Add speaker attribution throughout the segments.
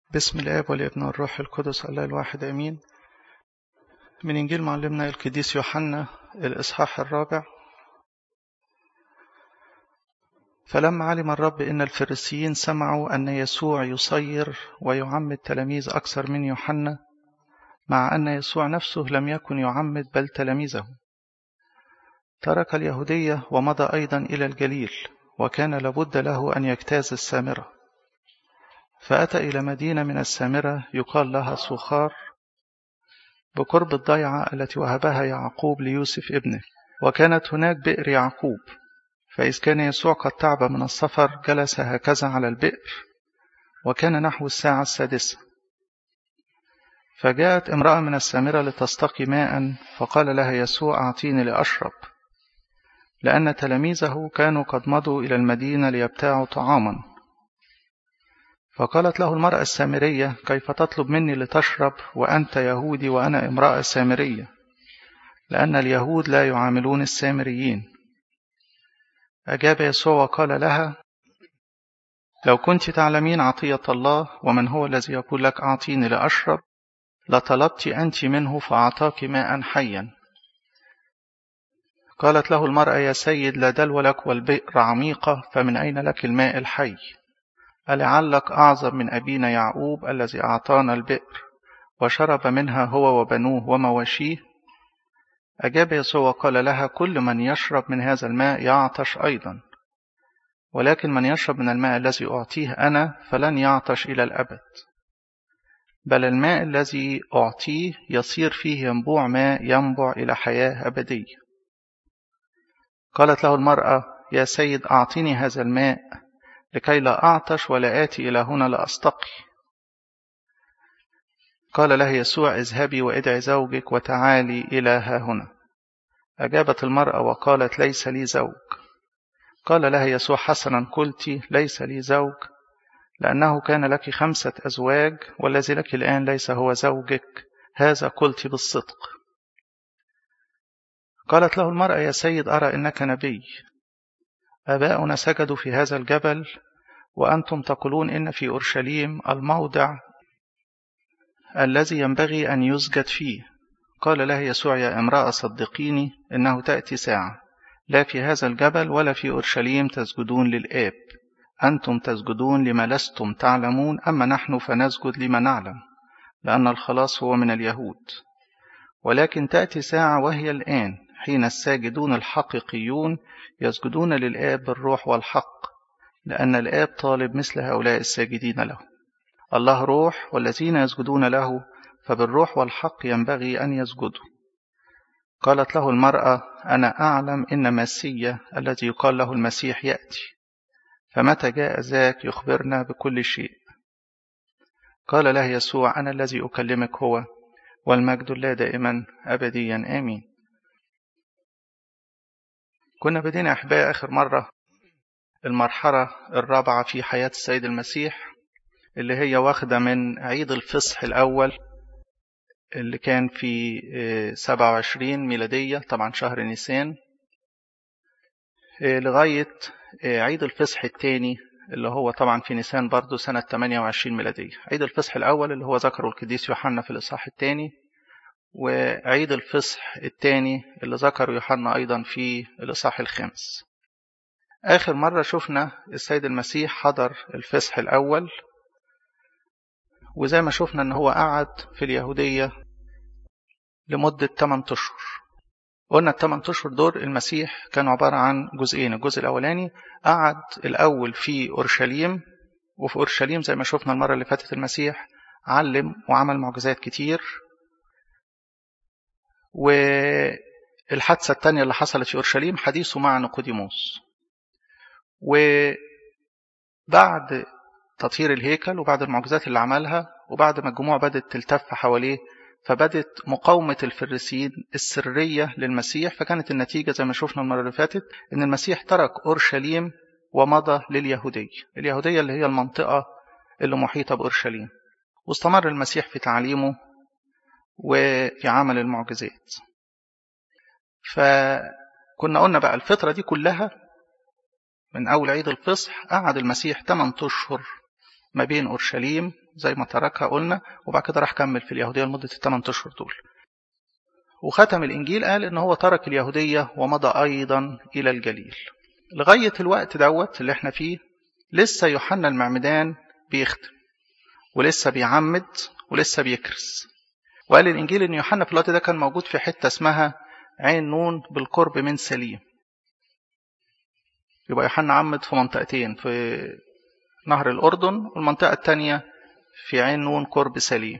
Speaker 1: بسم الآب والابن والروح القدس الله الواحد أمين من إنجيل معلمنا القديس يوحنا الإصحاح الرابع فلما علم الرب إن الفريسيين سمعوا أن يسوع يصير ويعمد تلاميذ أكثر من يوحنا مع أن يسوع نفسه لم يكن يعمد بل تلاميذه ترك اليهودية ومضى أيضا إلى الجليل وكان لابد له أن يجتاز السامرة فأتى إلى مدينة من السامرة يقال لها صخار بقرب الضيعة التي وهبها يعقوب ليوسف ابنه وكانت هناك بئر يعقوب فإذ كان يسوع قد تعب من السفر جلس هكذا على البئر وكان نحو الساعة السادسة فجاءت امرأة من السامرة لتستقي ماء فقال لها يسوع أعطيني لأشرب لأن تلاميذه كانوا قد مضوا إلى المدينة ليبتاعوا طعاما فقالت له المرأة السامرية كيف تطلب مني لتشرب وأنت يهودي وأنا امرأة سامرية لأن اليهود لا يعاملون السامريين أجاب يسوع وقال لها لو كنت تعلمين عطية الله ومن هو الذي يقول لك أعطيني لأشرب لطلبت أنت منه فأعطاك ماء حيا قالت له المرأة يا سيد لا دلو لك والبئر عميقة فمن أين لك الماء الحي ألعلك أعظم من أبينا يعقوب الذي أعطانا البئر وشرب منها هو وبنوه ومواشيه أجاب يسوع وقال لها كل من يشرب من هذا الماء يعطش أيضا ولكن من يشرب من الماء الذي أعطيه أنا فلن يعطش إلى الأبد بل الماء الذي أعطيه يصير فيه ينبوع ماء ينبع إلى حياة أبدية قالت له المرأة يا سيد أعطني هذا الماء لكي لا أعطش ولا آتي إلى هنا لأستقي قال له يسوع اذهبي وادعي زوجك وتعالي إلى ها هنا أجابت المرأة وقالت ليس لي زوج قال لها يسوع حسنا قلت ليس لي زوج لأنه كان لك خمسة أزواج والذي لك الآن ليس هو زوجك هذا قلت بالصدق قالت له المرأة يا سيد أرى إنك نبي آباؤنا سجدوا في هذا الجبل وأنتم تقولون إن في أورشليم الموضع الذي ينبغي أن يسجد فيه قال له يسوع يا امرأة صدقيني إنه تأتي ساعة لا في هذا الجبل ولا في أورشليم تسجدون للآب أنتم تسجدون لما لستم تعلمون أما نحن فنسجد لما نعلم لأن الخلاص هو من اليهود ولكن تأتي ساعة وهي الآن حين الساجدون الحقيقيون يسجدون للآب بالروح والحق لأن الآب طالب مثل هؤلاء الساجدين له الله روح والذين يسجدون له فبالروح والحق ينبغي أن يسجدوا قالت له المرأة أنا أعلم إن مسيا الذي يقال له المسيح يأتي فمتى جاء ذاك يخبرنا بكل شيء قال له يسوع أنا الذي أكلمك هو والمجد الله دائما أبديا آمين كنا بدينا أحباء آخر مرة المرحلة الرابعة في حياة السيد المسيح اللي هي واخدة من عيد الفصح الأول اللي كان في 27 ميلادية طبعا شهر نيسان لغاية عيد الفصح الثاني اللي هو طبعا في نيسان برضه سنة 28 ميلادية عيد الفصح الأول اللي هو ذكره القديس يوحنا في الإصحاح الثاني وعيد الفصح الثاني اللي ذكره يوحنا أيضا في الإصحاح الخامس آخر مرة شفنا السيد المسيح حضر الفصح الأول وزي ما شفنا ان هو قعد في اليهودية لمدة 8 أشهر قلنا ال 8 أشهر دول المسيح كانوا عبارة عن جزئين الجزء الأولاني قعد الأول في أورشليم وفي أورشليم زي ما شفنا المرة اللي فاتت المسيح علم وعمل معجزات كتير والحادثة الثانية اللي حصلت في أورشليم حديثه مع نيقوديموس وبعد تطهير الهيكل وبعد المعجزات اللي عملها وبعد ما الجموع بدأت تلتف حواليه فبدت مقاومة الفريسيين السرية للمسيح فكانت النتيجة زي ما شفنا المرة اللي فاتت إن المسيح ترك أورشليم ومضى لليهودية اليهودية اللي هي المنطقة اللي محيطة بأورشليم واستمر المسيح في تعليمه وفي عمل المعجزات فكنا قلنا بقى الفترة دي كلها من أول عيد الفصح قعد المسيح 8 أشهر ما بين أورشليم زي ما تركها قلنا وبعد كده راح كمل في اليهودية لمدة الثمان أشهر دول وختم الإنجيل قال إن هو ترك اليهودية ومضى أيضا إلى الجليل لغاية الوقت دوت اللي احنا فيه لسه يوحنا المعمدان بيختم ولسه بيعمد ولسه بيكرس وقال الإنجيل إن يوحنا في الوقت ده كان موجود في حتة اسمها عين نون بالقرب من سليم يبقى يوحنا عمد في منطقتين في نهر الأردن والمنطقة الثانية في عين نون قرب سليم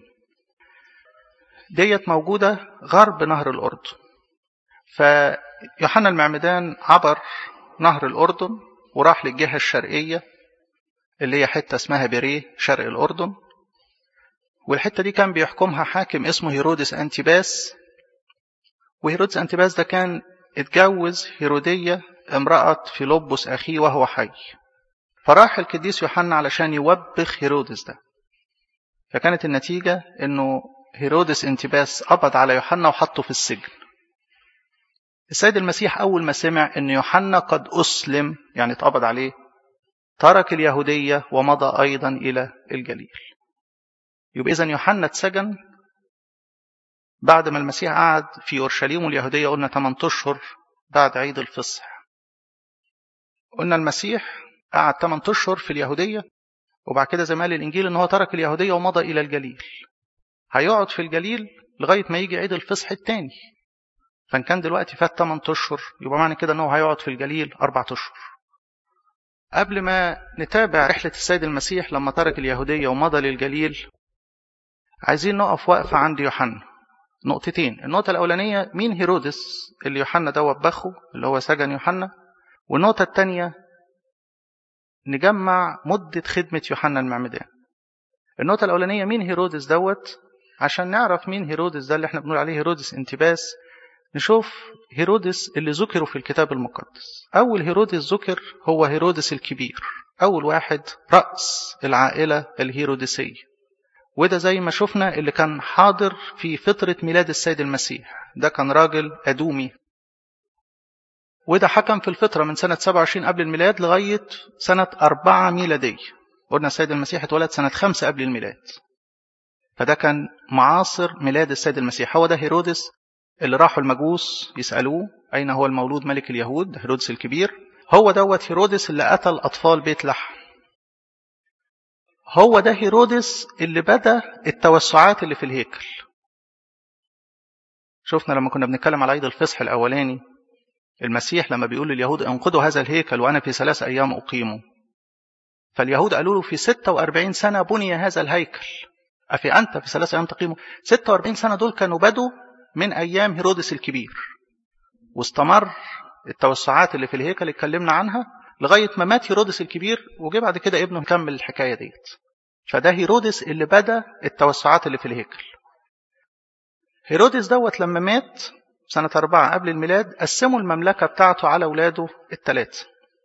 Speaker 1: ديت موجودة غرب نهر الأردن فيوحنا المعمدان عبر نهر الأردن وراح للجهة الشرقية اللي هي حتة اسمها بريه شرق الأردن والحتة دي كان بيحكمها حاكم اسمه هيرودس أنتيباس وهيرودس أنتيباس ده كان اتجوز هيرودية امرأة فيلبس أخيه وهو حي فراح القديس يوحنا علشان يوبخ هيرودس ده فكانت النتيجة انه هيرودس انتباس قبض على يوحنا وحطه في السجن السيد المسيح أول ما سمع أن يوحنا قد أسلم يعني اتقبض عليه ترك اليهودية ومضى أيضا إلى الجليل يبقى إذا يوحنا اتسجن بعد ما المسيح قعد في أورشليم واليهودية قلنا 8 أشهر بعد عيد الفصح قلنا المسيح قعد 8 أشهر في اليهودية وبعد كده زي ما قال الإنجيل إن هو ترك اليهودية ومضى إلى الجليل هيقعد في الجليل لغاية ما يجي عيد الفصح الثاني فإن كان دلوقتي فات 8 أشهر يبقى معنى كده إن هو هيقعد في الجليل أربع أشهر قبل ما نتابع رحلة السيد المسيح لما ترك اليهودية ومضى للجليل عايزين نقف وقفة عند يوحنا نقطتين النقطة الأولانية مين هيرودس اللي يوحنا ده وبخه اللي هو سجن يوحنا والنقطة الثانية نجمع مدة خدمة يوحنا المعمدان النقطة الأولانية مين هيرودس دوت عشان نعرف مين هيرودس ده اللي احنا بنقول عليه هيرودس انتباس نشوف هيرودس اللي ذكروا في الكتاب المقدس أول هيرودس ذكر هو هيرودس الكبير أول واحد رأس العائلة الهيرودسية وده زي ما شفنا اللي كان حاضر في فترة ميلاد السيد المسيح ده كان راجل أدومي وده حكم في الفترة من سنة 27 قبل الميلاد لغاية سنة 4 ميلادية قلنا السيد المسيح اتولد سنة 5 قبل الميلاد فده كان معاصر ميلاد السيد المسيح هو ده هيرودس اللي راحوا المجوس يسألوه أين هو المولود ملك اليهود هيرودس الكبير هو دوت هيرودس اللي قتل أطفال بيت لحم هو ده هيرودس اللي بدأ التوسعات اللي في الهيكل شفنا لما كنا بنتكلم على عيد الفصح الأولاني المسيح لما بيقول لليهود انقضوا هذا الهيكل وأنا في ثلاث أيام أقيمه فاليهود قالوا له في 46 سنة بني هذا الهيكل أفي أنت في ثلاث أيام تقيمه 46 سنة دول كانوا بدوا من أيام هيرودس الكبير واستمر التوسعات اللي في الهيكل اتكلمنا عنها لغاية ما مات هيرودس الكبير وجه بعد كده ابنه كمل الحكاية ديت فده هيرودس اللي بدأ التوسعات اللي في الهيكل هيرودس دوت لما مات سنة أربعة قبل الميلاد قسموا المملكة بتاعته على أولاده الثلاثة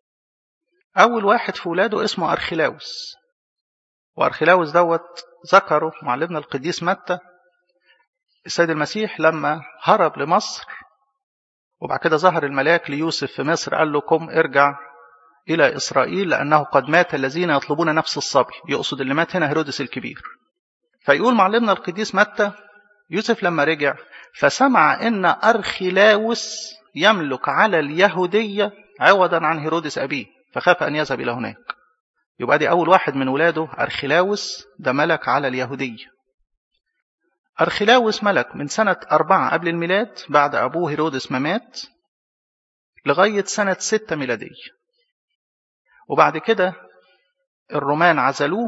Speaker 1: أول واحد في ولاده اسمه أرخلاوس وأرخلاوس دوت ذكره معلمنا القديس متى السيد المسيح لما هرب لمصر وبعد كده ظهر الملاك ليوسف في مصر قال له قم ارجع إلى إسرائيل لأنه قد مات الذين يطلبون نفس الصبي يقصد اللي مات هنا هيرودس الكبير فيقول معلمنا القديس متى يوسف لما رجع فسمع ان ارخلاوس يملك على اليهودية عوضا عن هيرودس أبيه فخاف أن يذهب إلى هناك يبقى دي أول واحد من ولاده أرخلاوس ده ملك على اليهودية أرخلاوس ملك من سنة أربعة قبل الميلاد بعد أبوه هيرودس ما مات لغاية سنة ستة ميلادية وبعد كده الرومان عزلوه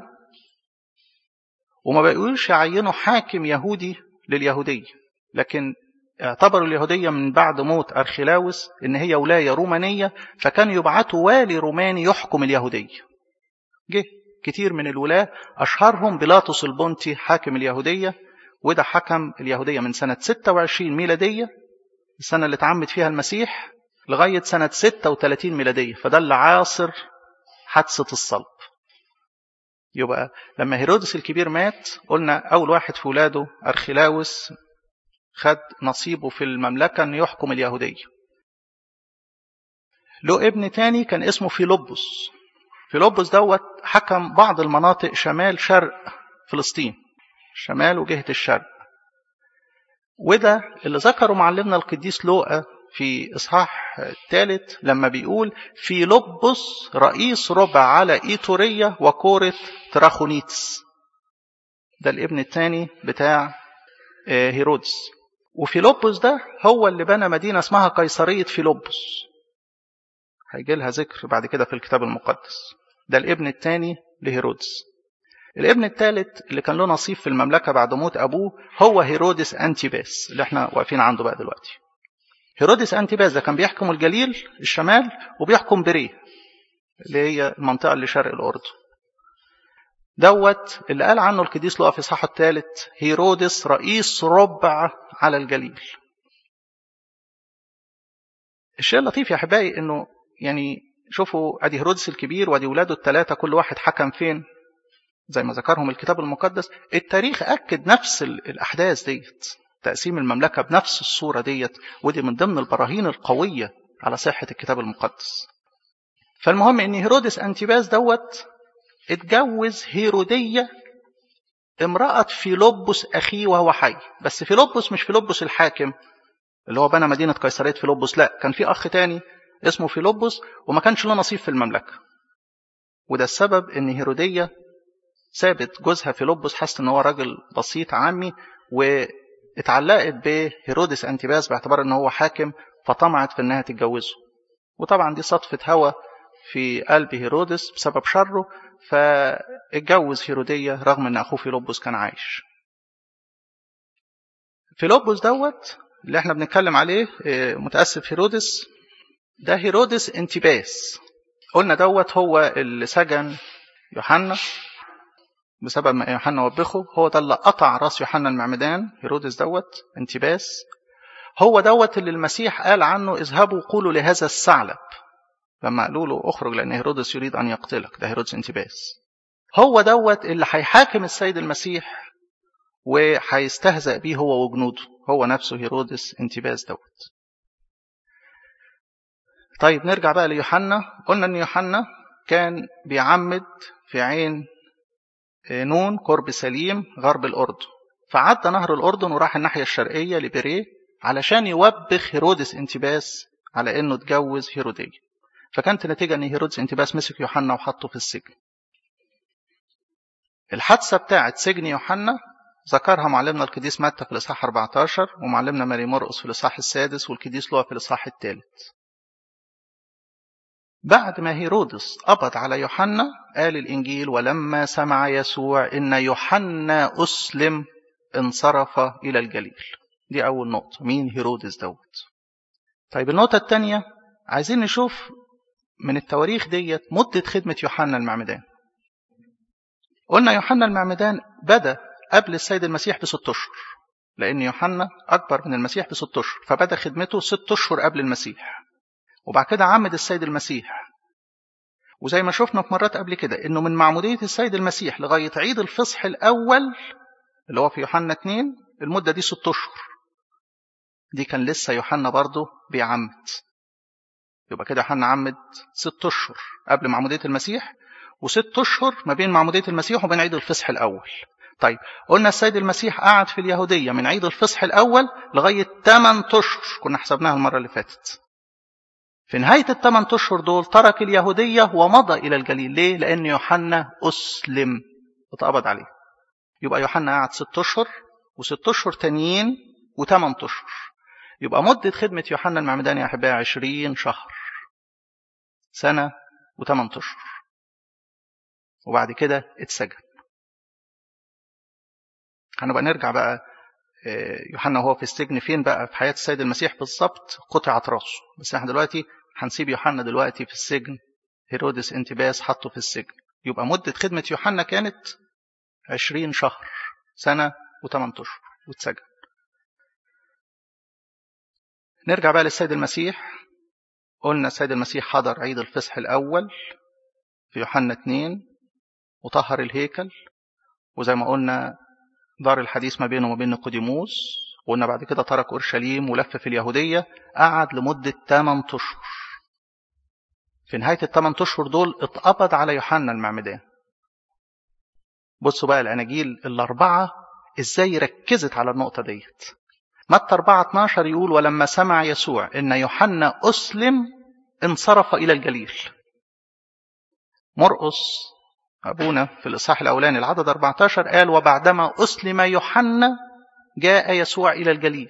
Speaker 1: وما بقوش يعينوا حاكم يهودي لليهودية لكن اعتبروا اليهودية من بعد موت أرخلاوس إن هي ولاية رومانية فكانوا يبعتوا والي روماني يحكم اليهودية جه كتير من الولاة أشهرهم بيلاطس البونتي حاكم اليهودية وده حكم اليهودية من سنة 26 ميلادية السنة اللي اتعمد فيها المسيح لغاية سنة 36 ميلادية فده اللي عاصر حادثة الصلب يبقى لما هيرودس الكبير مات قلنا أول واحد في ولاده أرخلاوس خد نصيبه في المملكة أن يحكم اليهودية له ابن تاني كان اسمه فيلبس فيلبس دوت حكم بعض المناطق شمال شرق فلسطين الشمال وجهة الشرق وده اللي ذكره معلمنا القديس لوقا في إصحاح الثالث لما بيقول في لبس رئيس ربع على إيتورية وكورة تراخونيتس ده الابن الثاني بتاع هيرودس وفيلبس ده هو اللي بنى مدينة اسمها قيصرية فيلبس هيجي لها ذكر بعد كده في الكتاب المقدس ده الابن الثاني لهيرودس الابن الثالث اللي كان له نصيب في المملكة بعد موت أبوه هو هيرودس أنتيباس اللي احنا واقفين عنده بقى دلوقتي هيرودس أنتيباس ده كان بيحكم الجليل الشمال وبيحكم بريه اللي هي المنطقة اللي شرق الأردن دوت اللي قال عنه القديس لوقا في صحة الثالث هيرودس رئيس ربع على الجليل الشيء اللطيف يا احبائي انه يعني شوفوا ادي هيرودس الكبير وادي ولاده الثلاثه كل واحد حكم فين زي ما ذكرهم الكتاب المقدس التاريخ اكد نفس الاحداث ديت تقسيم المملكه بنفس الصوره ديت ودي من ضمن البراهين القويه على صحه الكتاب المقدس فالمهم ان هيرودس انتيباس دوت اتجوز هيرودية امرأة فيلبس أخيه وهو حي بس فيلبس مش فيلبس الحاكم اللي هو بنى مدينة قيصرية فيلبس لا كان في أخ تاني اسمه فيلبس وما كانش له نصيب في المملكة وده السبب ان هيرودية سابت جوزها فيلبس حست ان هو راجل بسيط عامي واتعلقت بهيرودس انتباس باعتبار ان هو حاكم فطمعت في انها تتجوزه وطبعا دي صدفة هوى في قلب هيرودس بسبب شره فاتجوز هيرودية رغم ان اخوه فيلبس كان عايش فيلبس دوت اللي احنا بنتكلم عليه متأسف هيرودس ده هيرودس انتباس قلنا دوت هو اللي سجن يوحنا بسبب ما يوحنا وبخه هو ده اللي قطع راس يوحنا المعمدان هيرودس دوت انتباس هو دوت اللي المسيح قال عنه اذهبوا قولوا لهذا الثعلب لما قالوا له اخرج لان هيرودس يريد ان يقتلك ده هيرودس انتباس هو دوت اللي هيحاكم السيد المسيح وهيستهزأ بيه هو وجنوده هو نفسه هيرودس انتباس دوت طيب نرجع بقى ليوحنا قلنا ان يوحنا كان بيعمد في عين نون قرب سليم غرب الأردن فعدى نهر الأردن وراح الناحية الشرقية لبريه علشان يوبخ هيرودس انتباس على انه اتجوز هيرودية فكانت النتيجة ان هيرودس انتباس مسك يوحنا وحطه في السجن الحادثة بتاعت سجن يوحنا ذكرها معلمنا القديس متى في الإصحاح 14 ومعلمنا ماري مرقس في الإصحاح السادس والقديس لوقا في الإصحاح الثالث بعد ما هيرودس قبض على يوحنا قال الإنجيل ولما سمع يسوع إن يوحنا أسلم انصرف إلى الجليل دي أول نقطة مين هيرودس دوت طيب النقطة الثانية عايزين نشوف من التواريخ ديت مدة خدمة يوحنا المعمدان قلنا يوحنا المعمدان بدأ قبل السيد المسيح بست أشهر لأن يوحنا أكبر من المسيح بست أشهر فبدأ خدمته ست أشهر قبل المسيح وبعد كده عمد السيد المسيح وزي ما شفنا في مرات قبل كده انه من معمودية السيد المسيح لغاية عيد الفصح الأول اللي هو في يوحنا 2 المدة دي ست أشهر دي كان لسه يوحنا برضه بيعمد يبقى كده يوحنا عمد ست أشهر قبل معمودية المسيح وست أشهر ما بين معمودية المسيح وبين عيد الفصح الأول طيب قلنا السيد المسيح قعد في اليهودية من عيد الفصح الأول لغاية 8 أشهر كنا حسبناها المرة اللي فاتت في نهاية الثمان أشهر دول ترك اليهودية ومضى إلى الجليل ليه؟ لأن يوحنا أسلم اتقبض عليه يبقى يوحنا قعد ست أشهر وست أشهر تانيين وثمان أشهر يبقى مدة خدمة يوحنا المعمدان يا أحبائي عشرين شهر سنة وثمان أشهر وبعد كده اتسجن هنبقى نرجع بقى يوحنا وهو في السجن فين بقى في حياة السيد المسيح بالظبط قطعت راسه بس احنا دلوقتي هنسيب يوحنا دلوقتي في السجن هيرودس انتباس حطه في السجن يبقى مدة خدمة يوحنا كانت عشرين شهر سنة وثمان أشهر واتسجن نرجع بقى للسيد المسيح قلنا السيد المسيح حضر عيد الفصح الأول في يوحنا 2 وطهر الهيكل وزي ما قلنا دار الحديث ما بينه وما بين نيقوديموس وقلنا بعد كده ترك اورشليم ولف في اليهوديه قعد لمده 8 اشهر في نهايه الثمان اشهر دول اتقبض على يوحنا المعمدان بصوا بقى الأناجيل الأربعة إزاي ركزت على النقطة ديت متى 4 12 يقول ولما سمع يسوع إن يوحنا أسلم انصرف إلى الجليل مرقس أبونا في الإصحاح الأولاني العدد 14 قال وبعدما أسلم يوحنا جاء يسوع إلى الجليل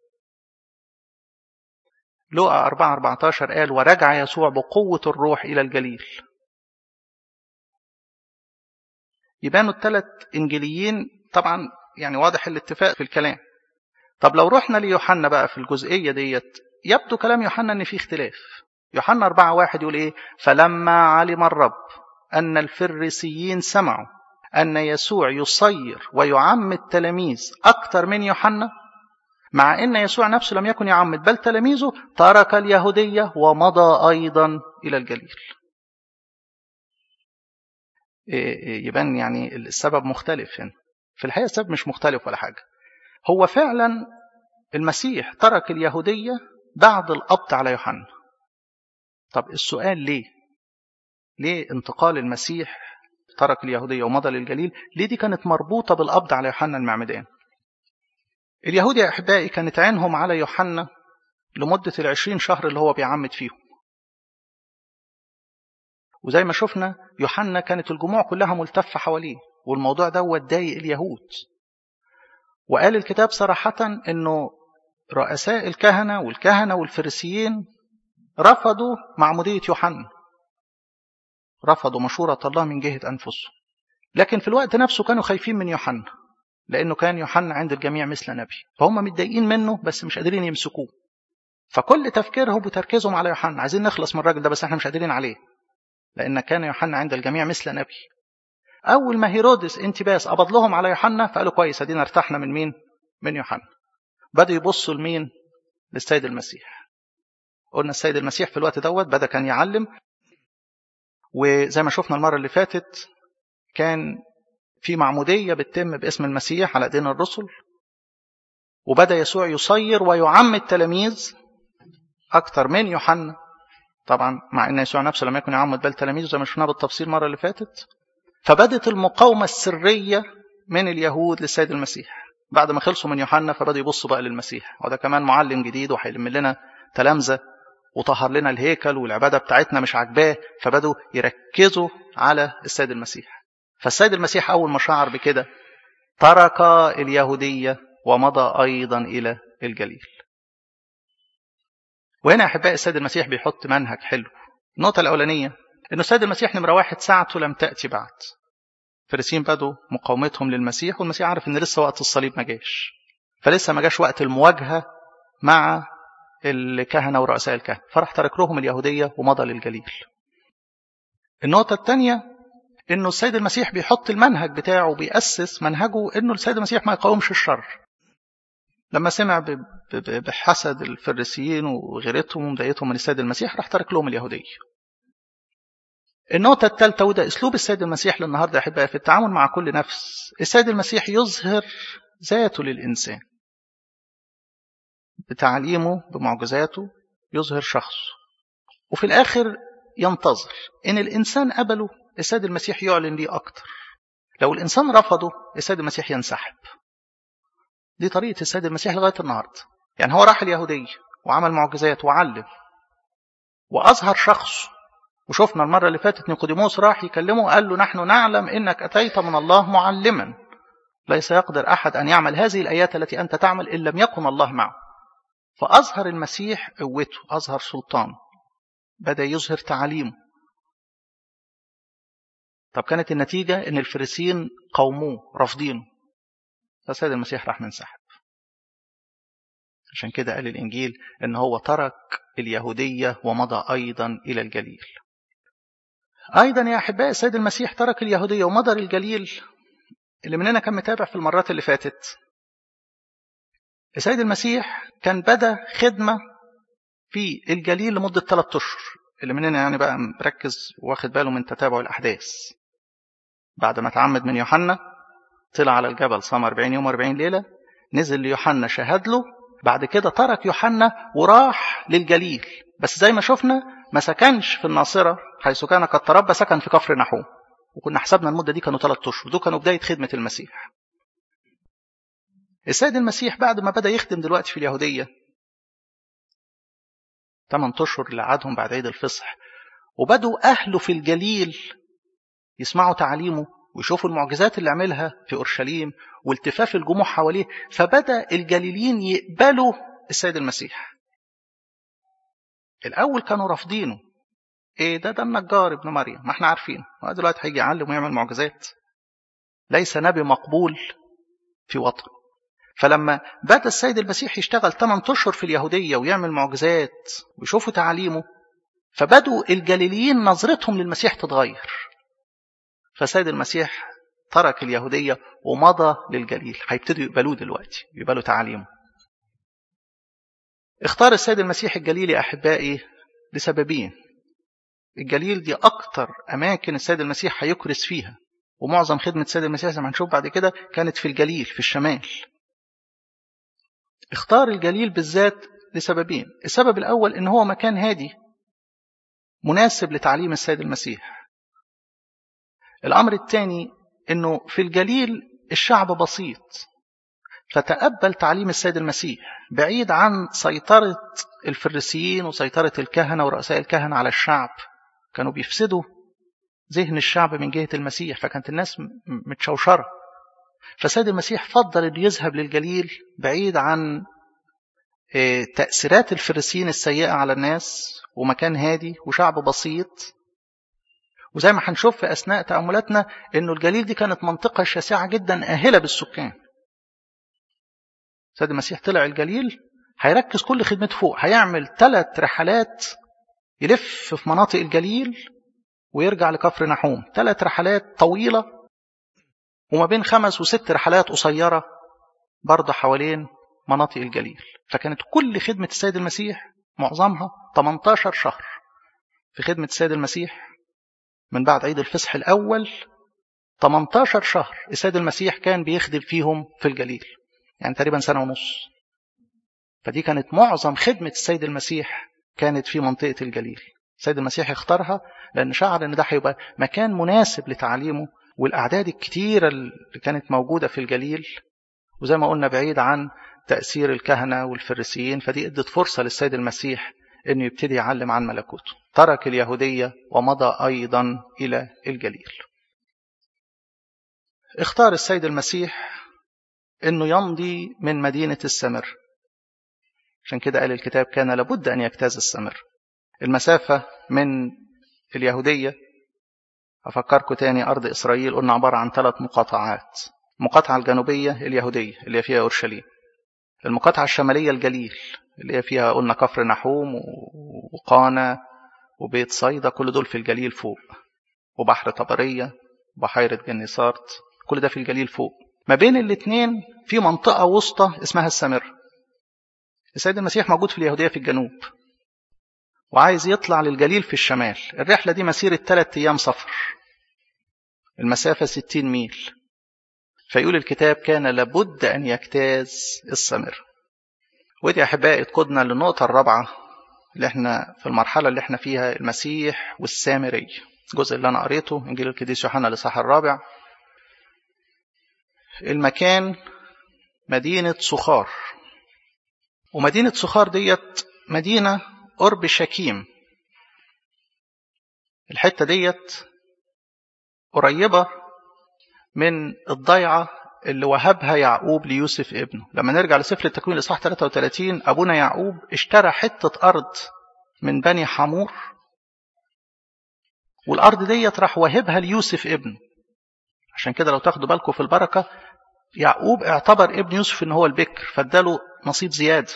Speaker 1: لقى 4 14 قال ورجع يسوع بقوة الروح إلى الجليل يبانوا الثلاث إنجيليين طبعا يعني واضح الاتفاق في الكلام طب لو رحنا ليوحنا بقى في الجزئية ديت يبدو كلام يوحنا ان في اختلاف يوحنا أربعة واحد يقول ايه فلما علم الرب أن الفريسيين سمعوا أن يسوع يصير ويعم التلاميذ أكثر من يوحنا مع أن يسوع نفسه لم يكن يعمد بل تلاميذه ترك اليهودية ومضى أيضا إلى الجليل يبان يعني السبب مختلف هنا في الحقيقة السبب مش مختلف ولا حاجة هو فعلا المسيح ترك اليهودية بعد القبض على يوحنا طب السؤال ليه ليه انتقال المسيح ترك اليهودية ومضى للجليل ليه دي كانت مربوطة بالقبض على يوحنا المعمدان اليهود يا أحبائي كانت عينهم على يوحنا لمدة العشرين شهر اللي هو بيعمد فيهم وزي ما شفنا يوحنا كانت الجموع كلها ملتفة حواليه والموضوع ده ضايق اليهود وقال الكتاب صراحة انه رؤساء الكهنة والكهنة والفريسيين رفضوا معمودية يوحنا رفضوا مشورة الله من جهة أنفسهم لكن في الوقت نفسه كانوا خايفين من يوحنا لأنه كان يوحنا عند الجميع مثل نبي فهم متضايقين منه بس مش قادرين يمسكوه فكل تفكيرهم وتركيزهم على يوحنا عايزين نخلص من الراجل ده بس احنا مش قادرين عليه لأن كان يوحنا عند الجميع مثل نبي أول ما هيرودس انتباس قبض لهم على يوحنا فقالوا كويس ادينا ارتحنا من مين؟ من يوحنا بدأوا يبصوا لمين؟ للسيد المسيح قلنا السيد المسيح في الوقت دوت بدأ كان يعلم وزي ما شفنا المرة اللي فاتت كان في معمودية بتتم باسم المسيح على ايدين الرسل وبدأ يسوع يصير ويعم التلاميذ أكثر من يوحنا طبعا مع ان يسوع نفسه لم يكن يعمد بل تلاميذه زي ما شفناه بالتفصيل المره اللي فاتت فبدت المقاومه السريه من اليهود للسيد المسيح بعد ما خلصوا من يوحنا فبدأوا يبصوا بقى للمسيح وده كمان معلم جديد وهيلم لنا تلامذه وطهر لنا الهيكل والعباده بتاعتنا مش عاجباه فبدأوا يركزوا على السيد المسيح فالسيد المسيح اول ما شعر بكده ترك اليهوديه ومضى ايضا الى الجليل وهنا يا احبائي السيد المسيح بيحط منهج حلو النقطه الاولانيه انه السيد المسيح نمره واحد ساعته لم تاتي بعد الفريسيين بدوا مقاومتهم للمسيح والمسيح عارف ان لسه وقت الصليب ما جاش فلسه ما جاش وقت المواجهه مع الكهنه ورؤساء الكهنه فراح ترك لهم اليهوديه ومضى للجليل النقطه الثانيه انه السيد المسيح بيحط المنهج بتاعه بيأسس منهجه انه السيد المسيح ما يقاومش الشر لما سمع بحسد الفريسيين وغيرتهم ومضايقتهم من السيد المسيح راح ترك لهم اليهودية النقطة الثالثة وده أسلوب السيد المسيح للنهاردة يا أحبائي في التعامل مع كل نفس السيد المسيح يظهر ذاته للإنسان بتعليمه بمعجزاته يظهر شخصه وفي الآخر ينتظر إن الإنسان قبله السيد المسيح يعلن ليه أكتر لو الإنسان رفضه السيد المسيح ينسحب دي طريقة السيد المسيح لغاية النهاردة يعني هو راح اليهودية وعمل معجزات وعلم وأظهر شخصه وشفنا المرة اللي فاتت نيقوديموس راح يكلمه وقال له نحن نعلم إنك أتيت من الله معلما ليس يقدر أحد أن يعمل هذه الآيات التي أنت تعمل إن لم يكن الله معه فأظهر المسيح قوته أظهر سلطانه بدأ يظهر تعاليمه طب كانت النتيجة إن الفريسيين قوموه رافضينه فالسيد المسيح راح منسحب عشان كده قال الإنجيل إن هو ترك اليهودية ومضى أيضا إلى الجليل أيضا يا أحبائي السيد المسيح ترك اليهودية ومضى للجليل اللي مننا كان متابع في المرات اللي فاتت السيد المسيح كان بدأ خدمة في الجليل لمدة ثلاثة أشهر اللي مننا يعني بقى مركز واخد باله من تتابع الأحداث بعد ما تعمد من يوحنا طلع على الجبل صام 40 يوم 40 ليلة نزل ليوحنا شهد له بعد كده ترك يوحنا وراح للجليل بس زي ما شفنا ما سكنش في الناصرة حيث كان قد تربى سكن في كفر نحوم وكنا حسبنا المدة دي كانوا ثلاث أشهر دول كانوا بداية خدمة المسيح السيد المسيح بعد ما بدأ يخدم دلوقتي في اليهودية 8 أشهر اللي قعدهم بعد عيد الفصح وبدوا أهله في الجليل يسمعوا تعاليمه ويشوفوا المعجزات اللي عملها في أورشليم والتفاف الجموع حواليه فبدأ الجليليين يقبلوا السيد المسيح الأول كانوا رافضينه إيه ده ده النجار ابن مريم ما احنا عارفين هو دلوقتي هيجي يعلم ويعمل معجزات ليس نبي مقبول في وطن فلما بدأ السيد المسيح يشتغل 8 أشهر في اليهودية ويعمل معجزات ويشوفوا تعاليمه فبدوا الجليليين نظرتهم للمسيح تتغير فسيد المسيح ترك اليهودية ومضى للجليل هيبتدوا يقبلوه دلوقتي يقبلوا تعاليمه اختار السيد المسيح الجليل يا أحبائي لسببين الجليل دي أكتر أماكن السيد المسيح هيكرس فيها ومعظم خدمة السيد المسيح زي ما هنشوف بعد كده كانت في الجليل في الشمال اختار الجليل بالذات لسببين السبب الأول إن هو مكان هادي مناسب لتعليم السيد المسيح الأمر الثاني إنه في الجليل الشعب بسيط فتقبل تعليم السيد المسيح بعيد عن سيطرة الفريسيين وسيطرة الكهنة ورؤساء الكهنة على الشعب كانوا بيفسدوا ذهن الشعب من جهة المسيح فكانت الناس متشوشرة فسيد المسيح فضل أن يذهب للجليل بعيد عن تأثيرات الفريسيين السيئة على الناس ومكان هادي وشعب بسيط وزي ما هنشوف في أثناء تأملاتنا أنه الجليل دي كانت منطقة شاسعة جدا أهلة بالسكان سيد المسيح طلع الجليل هيركز كل خدمته فوق هيعمل ثلاث رحلات يلف في مناطق الجليل ويرجع لكفر نحوم ثلاث رحلات طويلة وما بين خمس وست رحلات قصيرة برضه حوالين مناطق الجليل فكانت كل خدمة السيد المسيح معظمها 18 شهر في خدمة السيد المسيح من بعد عيد الفصح الأول 18 شهر السيد المسيح كان بيخدم فيهم في الجليل يعني تقريبا سنة ونص فدي كانت معظم خدمة السيد المسيح كانت في منطقة الجليل السيد المسيح اختارها لأن شعر أن ده هيبقى مكان مناسب لتعليمه والأعداد الكتيرة اللي كانت موجودة في الجليل وزي ما قلنا بعيد عن تأثير الكهنة والفريسيين فدي ادت فرصة للسيد المسيح أنه يبتدي يعلم عن ملكوته ترك اليهودية ومضى أيضا إلى الجليل اختار السيد المسيح أنه يمضي من مدينة السمر عشان كده قال الكتاب كان لابد أن يجتاز السمر المسافة من اليهودية أفكركم تاني أرض إسرائيل قلنا عبارة عن ثلاث مقاطعات المقاطعة الجنوبية اليهودية اللي هي فيها أورشليم المقاطعة الشمالية الجليل اللي هي فيها قلنا كفر نحوم وقانا وبيت صيدا كل دول في الجليل فوق وبحر طبرية بحيرة جنيسارت كل ده في الجليل فوق ما بين الاثنين في منطقة وسطى اسمها السامرة السيد المسيح موجود في اليهودية في الجنوب وعايز يطلع للجليل في الشمال الرحلة دي مسيرة ثلاثة أيام سفر المسافة ستين ميل فيقول الكتاب كان لابد أن يجتاز السمر ودي أحبائي تقودنا للنقطة الرابعة اللي احنا في المرحلة اللي احنا فيها المسيح والسامري الجزء اللي أنا قريته إنجيل القديس يوحنا الإصحاح الرابع المكان مدينة سخار ومدينة سخار ديت مدينة قرب شكيم الحتة ديت قريبة من الضيعة اللي وهبها يعقوب ليوسف ابنه لما نرجع لسفر التكوين الإصحاح 33 أبونا يعقوب اشترى حتة أرض من بني حمور والأرض ديت راح وهبها ليوسف ابنه عشان كده لو تاخدوا بالكم في البركة يعقوب اعتبر ابن يوسف ان هو البكر فاداله نصيب زيادة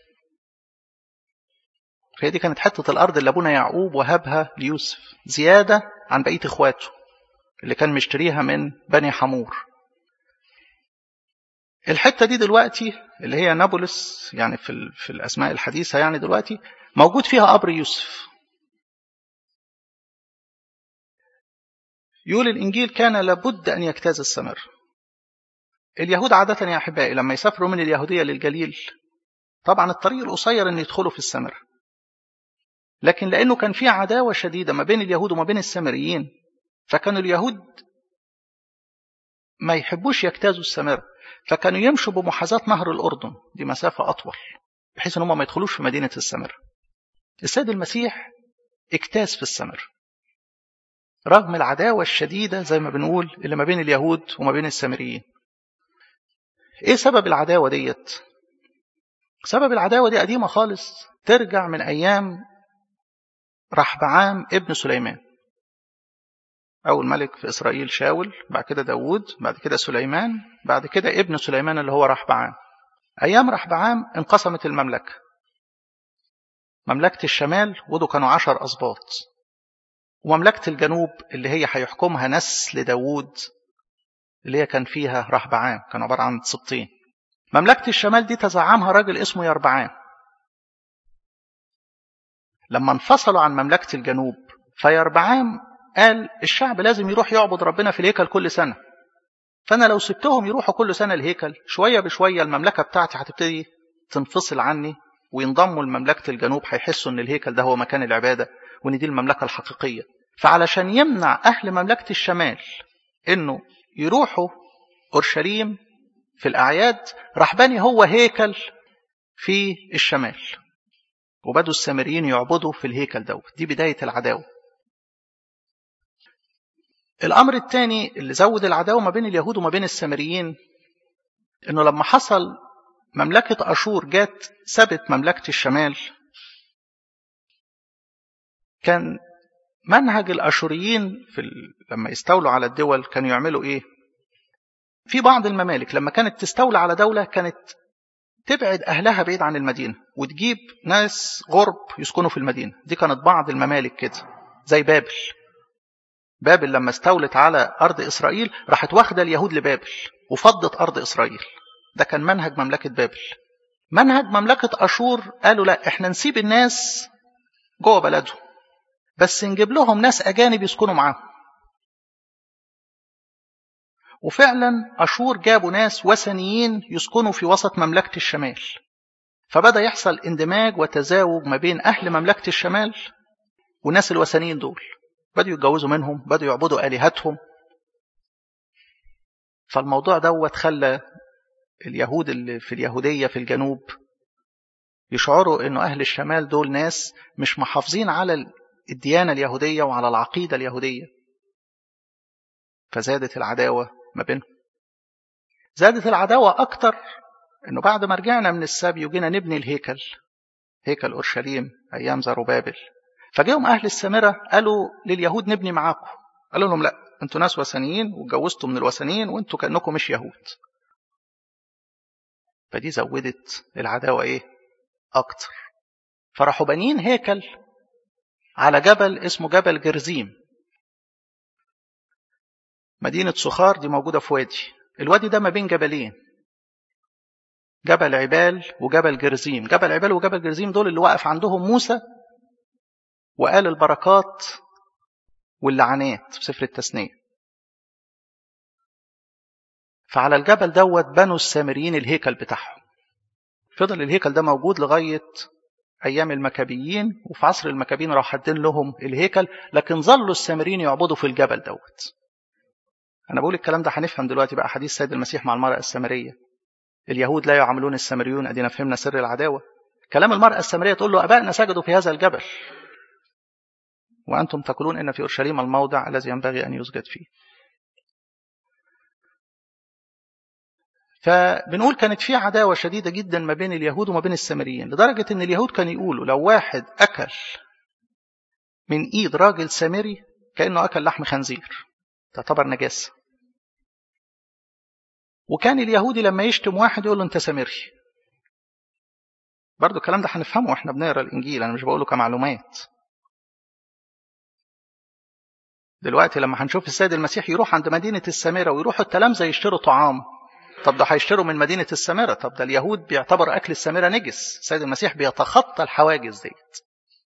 Speaker 1: فهي دي كانت حتة الأرض اللي أبونا يعقوب وهبها ليوسف زيادة عن بقية إخواته اللي كان مشتريها من بني حمور الحتة دي دلوقتي اللي هي نابلس يعني في, في الأسماء الحديثة يعني دلوقتي موجود فيها قبر يوسف يقول الإنجيل كان لابد أن يجتاز السمر اليهود عادة يا أحبائي لما يسافروا من اليهودية للجليل طبعا الطريق القصير أن يدخلوا في السمر لكن لأنه كان في عداوة شديدة ما بين اليهود وما بين السامريين فكانوا اليهود ما يحبوش يجتازوا السامرة فكانوا يمشوا بمحاذاة نهر الأردن دي مسافة أطول بحيث ان هم ما يدخلوش في مدينة السامرة السيد المسيح اجتاز في السامرة رغم العداوة الشديدة زي ما بنقول اللي ما بين اليهود وما بين السامريين ايه سبب العداوة ديت سبب العداوة دي قديمة خالص ترجع من أيام رحبعام ابن سليمان أول ملك في إسرائيل شاول بعد كده داود بعد كده سليمان بعد كده ابن سليمان اللي هو رحبعام أيام رحبعام انقسمت المملكة مملكة الشمال ودول كانوا عشر أسباط ومملكة الجنوب اللي هي هيحكمها نسل داود اللي هي كان فيها رحبعام كان عبارة عن سبطين مملكة الشمال دي تزعمها راجل اسمه يربعام لما انفصلوا عن مملكة الجنوب فيربعام قال الشعب لازم يروح يعبد ربنا في الهيكل كل سنة فأنا لو سبتهم يروحوا كل سنة الهيكل شوية بشوية المملكة بتاعتي هتبتدي تنفصل عني وينضموا لمملكة الجنوب هيحسوا ان الهيكل ده هو مكان العبادة وان دي المملكة الحقيقية فعلشان يمنع أهل مملكة الشمال انه يروحوا أورشليم في الأعياد راح بني هو هيكل في الشمال وبدوا السامريين يعبدوا في الهيكل دوت دي بداية العداوة الأمر الثاني اللي زود العداوة ما بين اليهود وما بين السامريين إنه لما حصل مملكة أشور جات سبت مملكة الشمال كان منهج الأشوريين في ال... لما يستولوا على الدول كانوا يعملوا إيه؟ في بعض الممالك لما كانت تستولى على دولة كانت تبعد أهلها بعيد عن المدينة وتجيب ناس غرب يسكنوا في المدينة دي كانت بعض الممالك كده زي بابل بابل لما استولت على أرض إسرائيل راحت واخدة اليهود لبابل وفضت أرض إسرائيل ده كان منهج مملكة بابل منهج مملكة أشور قالوا لا احنا نسيب الناس جوه بلدهم بس نجيب لهم ناس أجانب يسكنوا معاهم وفعلا أشور جابوا ناس وثنيين يسكنوا في وسط مملكة الشمال فبدأ يحصل اندماج وتزاوج ما بين أهل مملكة الشمال والناس الوثنيين دول بدأوا يتجوزوا منهم بدأوا يعبدوا آلهتهم فالموضوع دوت خلى اليهود اللي في اليهودية في الجنوب يشعروا انه اهل الشمال دول ناس مش محافظين على الديانة اليهودية وعلى العقيدة اليهودية فزادت العداوة ما بينهم زادت العداوة أكتر انه بعد ما رجعنا من السبي وجينا نبني الهيكل هيكل أورشليم أيام زروبابل فجاهم أهل السامرة قالوا لليهود نبني معاكم قالوا لهم لا انتوا ناس وثنيين واتجوزتوا من الوثنيين وانتوا كأنكم مش يهود فدي زودت العداوة ايه اكتر فراحوا بانيين هيكل على جبل اسمه جبل جرزيم مدينة سخار دي موجودة في وادي الوادي ده ما بين جبلين جبل عبال وجبل جرزيم جبل عبال وجبل جرزيم دول اللي وقف عندهم موسى وقال البركات واللعنات في سفر التثنية فعلى الجبل دوت بنوا السامريين الهيكل بتاعهم فضل الهيكل ده موجود لغاية أيام المكابيين وفي عصر المكابيين راحوا حدين لهم الهيكل لكن ظلوا السامريين يعبدوا في الجبل دوت أنا بقول الكلام ده هنفهم دلوقتي بقى حديث سيد المسيح مع المرأة السامرية اليهود لا يعاملون السامريون أدينا فهمنا سر العداوة كلام المرأة السامرية تقول له أبائنا سجدوا في هذا الجبل وأنتم تقولون إن في أورشليم الموضع الذي ينبغي أن يسجد فيه فبنقول كانت في عداوة شديدة جدا ما بين اليهود وما بين السامريين لدرجة ان اليهود كانوا يقولوا لو واحد أكل من إيد راجل سامري كأنه أكل لحم خنزير تعتبر نجاسة وكان اليهودي لما يشتم واحد يقول له أنت سامري برضو الكلام ده هنفهمه واحنا بنقرا الإنجيل أنا مش بقوله كمعلومات دلوقتي لما هنشوف السيد المسيح يروح عند مدينة السامرة ويروحوا التلامذة يشتروا طعام طب ده هيشتروا من مدينة السامرة طب ده اليهود بيعتبر أكل السامرة نجس السيد المسيح بيتخطى الحواجز ديت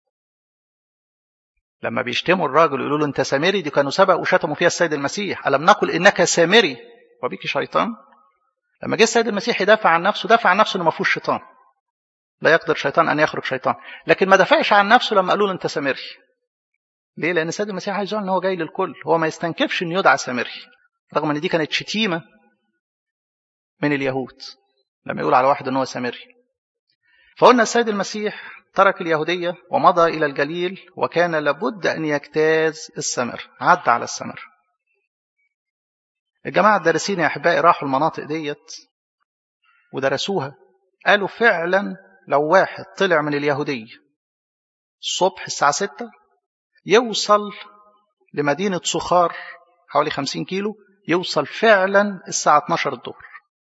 Speaker 1: لما بيشتموا الراجل يقولوا له أنت سامري دي كانوا سبق وشتموا فيها السيد المسيح ألم نقل إنك سامري وبيك شيطان لما جه السيد المسيح يدافع عن نفسه دافع عن نفسه إنه ما فيهوش شيطان لا يقدر شيطان أن يخرج شيطان لكن ما دافعش عن نفسه لما قالوا له أنت سامري ليه؟ لأن السيد المسيح عايز يقول إن هو جاي للكل هو ما يستنكفش إن يدعى سامري رغم إن دي كانت شتيمة من اليهود لما يقول على واحد إن هو سامري فقلنا السيد المسيح ترك اليهودية ومضى إلى الجليل وكان لابد أن يجتاز السمر عدى على السمر الجماعة الدارسين يا أحبائي راحوا المناطق ديت ودرسوها قالوا فعلا لو واحد طلع من اليهودية الصبح الساعة 6 يوصل لمدينة صخار حوالي 50 كيلو يوصل فعلا الساعة 12 الظهر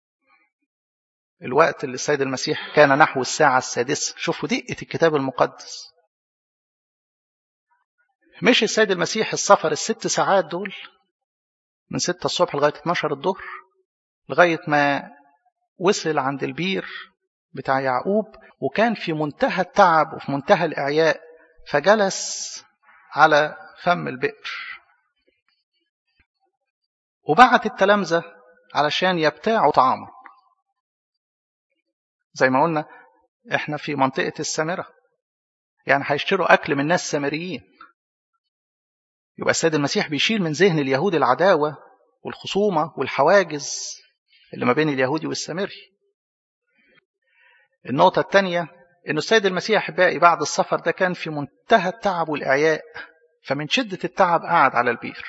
Speaker 1: الوقت اللي السيد المسيح كان نحو الساعة السادسة شوفوا دقة الكتاب المقدس مش السيد المسيح السفر الست ساعات دول من ستة الصبح لغاية 12 الظهر لغاية ما وصل عند البير بتاع يعقوب وكان في منتهى التعب وفي منتهى الإعياء فجلس على فم البئر وبعت التلامذة علشان يبتاعوا طعاما زي ما قلنا احنا في منطقة السامرة يعني هيشتروا أكل من ناس سامريين يبقى السيد المسيح بيشيل من ذهن اليهود العداوة والخصومة والحواجز اللي ما بين اليهودي والسامري النقطة الثانية إنه السيد المسيح أحبائي بعد السفر ده كان في منتهى التعب والإعياء فمن شدة التعب قعد على البير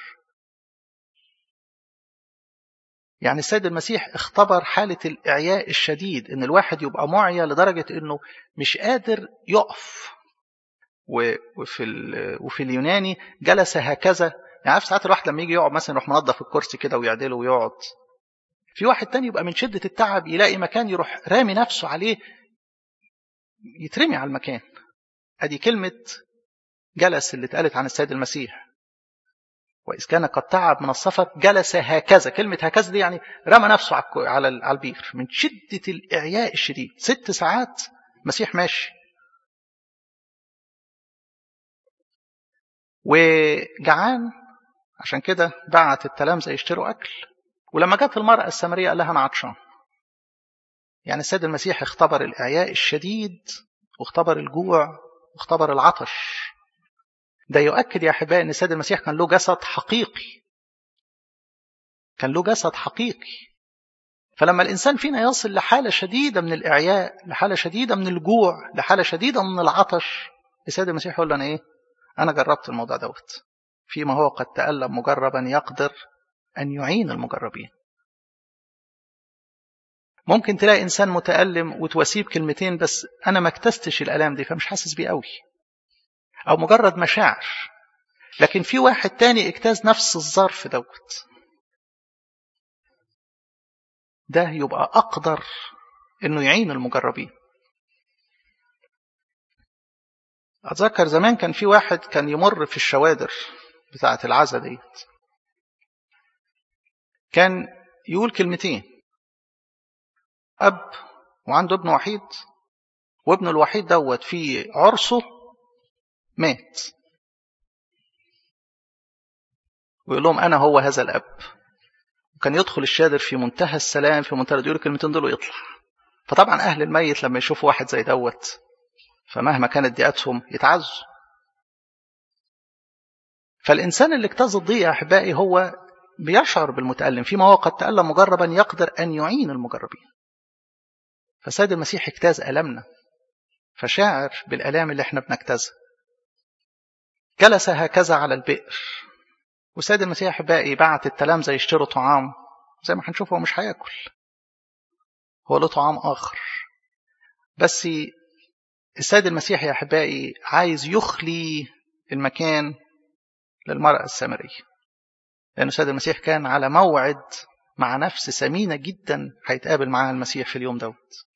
Speaker 1: يعني السيد المسيح اختبر حالة الإعياء الشديد إن الواحد يبقى معيا لدرجة إنه مش قادر يقف وفي وفي اليوناني جلس هكذا يعني عارف ساعات الواحد لما يجي يقعد مثلا يروح منظف الكرسي كده ويعدله ويقعد في واحد تاني يبقى من شدة التعب يلاقي مكان يروح رامي نفسه عليه يترمي على المكان ادي كلمة جلس اللي اتقالت عن السيد المسيح وإذ كان قد تعب من السفر جلس هكذا كلمة هكذا دي يعني رمى نفسه على البير من شدة الإعياء الشديد ست ساعات مسيح ماشي وجعان عشان كده بعت التلامذة يشتروا أكل ولما جت المرأة السامرية قال لها أنا عطشان يعني السيد المسيح اختبر الإعياء الشديد واختبر الجوع واختبر العطش ده يؤكد يا أحبائي أن السيد المسيح كان له جسد حقيقي كان له جسد حقيقي فلما الإنسان فينا يصل لحالة شديدة من الإعياء لحالة شديدة من الجوع لحالة شديدة من العطش السيد المسيح يقول لنا إيه أنا جربت الموضوع دوت فيما هو قد تألم مجربا يقدر أن يعين المجربين ممكن تلاقي إنسان متألم وتواسيه بكلمتين بس أنا ما اكتستش الألام دي فمش حاسس بيه قوي أو مجرد مشاعر لكن في واحد تاني اجتاز نفس الظرف دوت ده يبقى أقدر إنه يعين المجربين أتذكر زمان كان في واحد كان يمر في الشوادر بتاعة العزة ديت كان يقول كلمتين أب وعنده ابن وحيد وابنه الوحيد دوت في عرسه مات ويقول لهم أنا هو هذا الأب وكان يدخل الشادر في منتهى السلام في منتهى يقول الكلمتين دول ويطلع فطبعا أهل الميت لما يشوفوا واحد زي دوت فمهما كانت دياتهم يتعزوا فالإنسان اللي اجتاز الضيقة أحبائي هو بيشعر بالمتألم فيما هو قد تألم مجربا يقدر أن يعين المجربين فسيد المسيح اجتاز ألمنا فشاعر بالألام اللي احنا بنجتازها جلس هكذا على البئر وسيد المسيح أحبائي بعت التلامذة يشتروا طعام زي ما هنشوف هو مش هياكل هو له طعام آخر بس السيد المسيح يا أحبائي عايز يخلي المكان للمرأة السامرية لأن السيد المسيح كان على موعد مع نفس ثمينة جدا هيتقابل معاها المسيح في اليوم دوت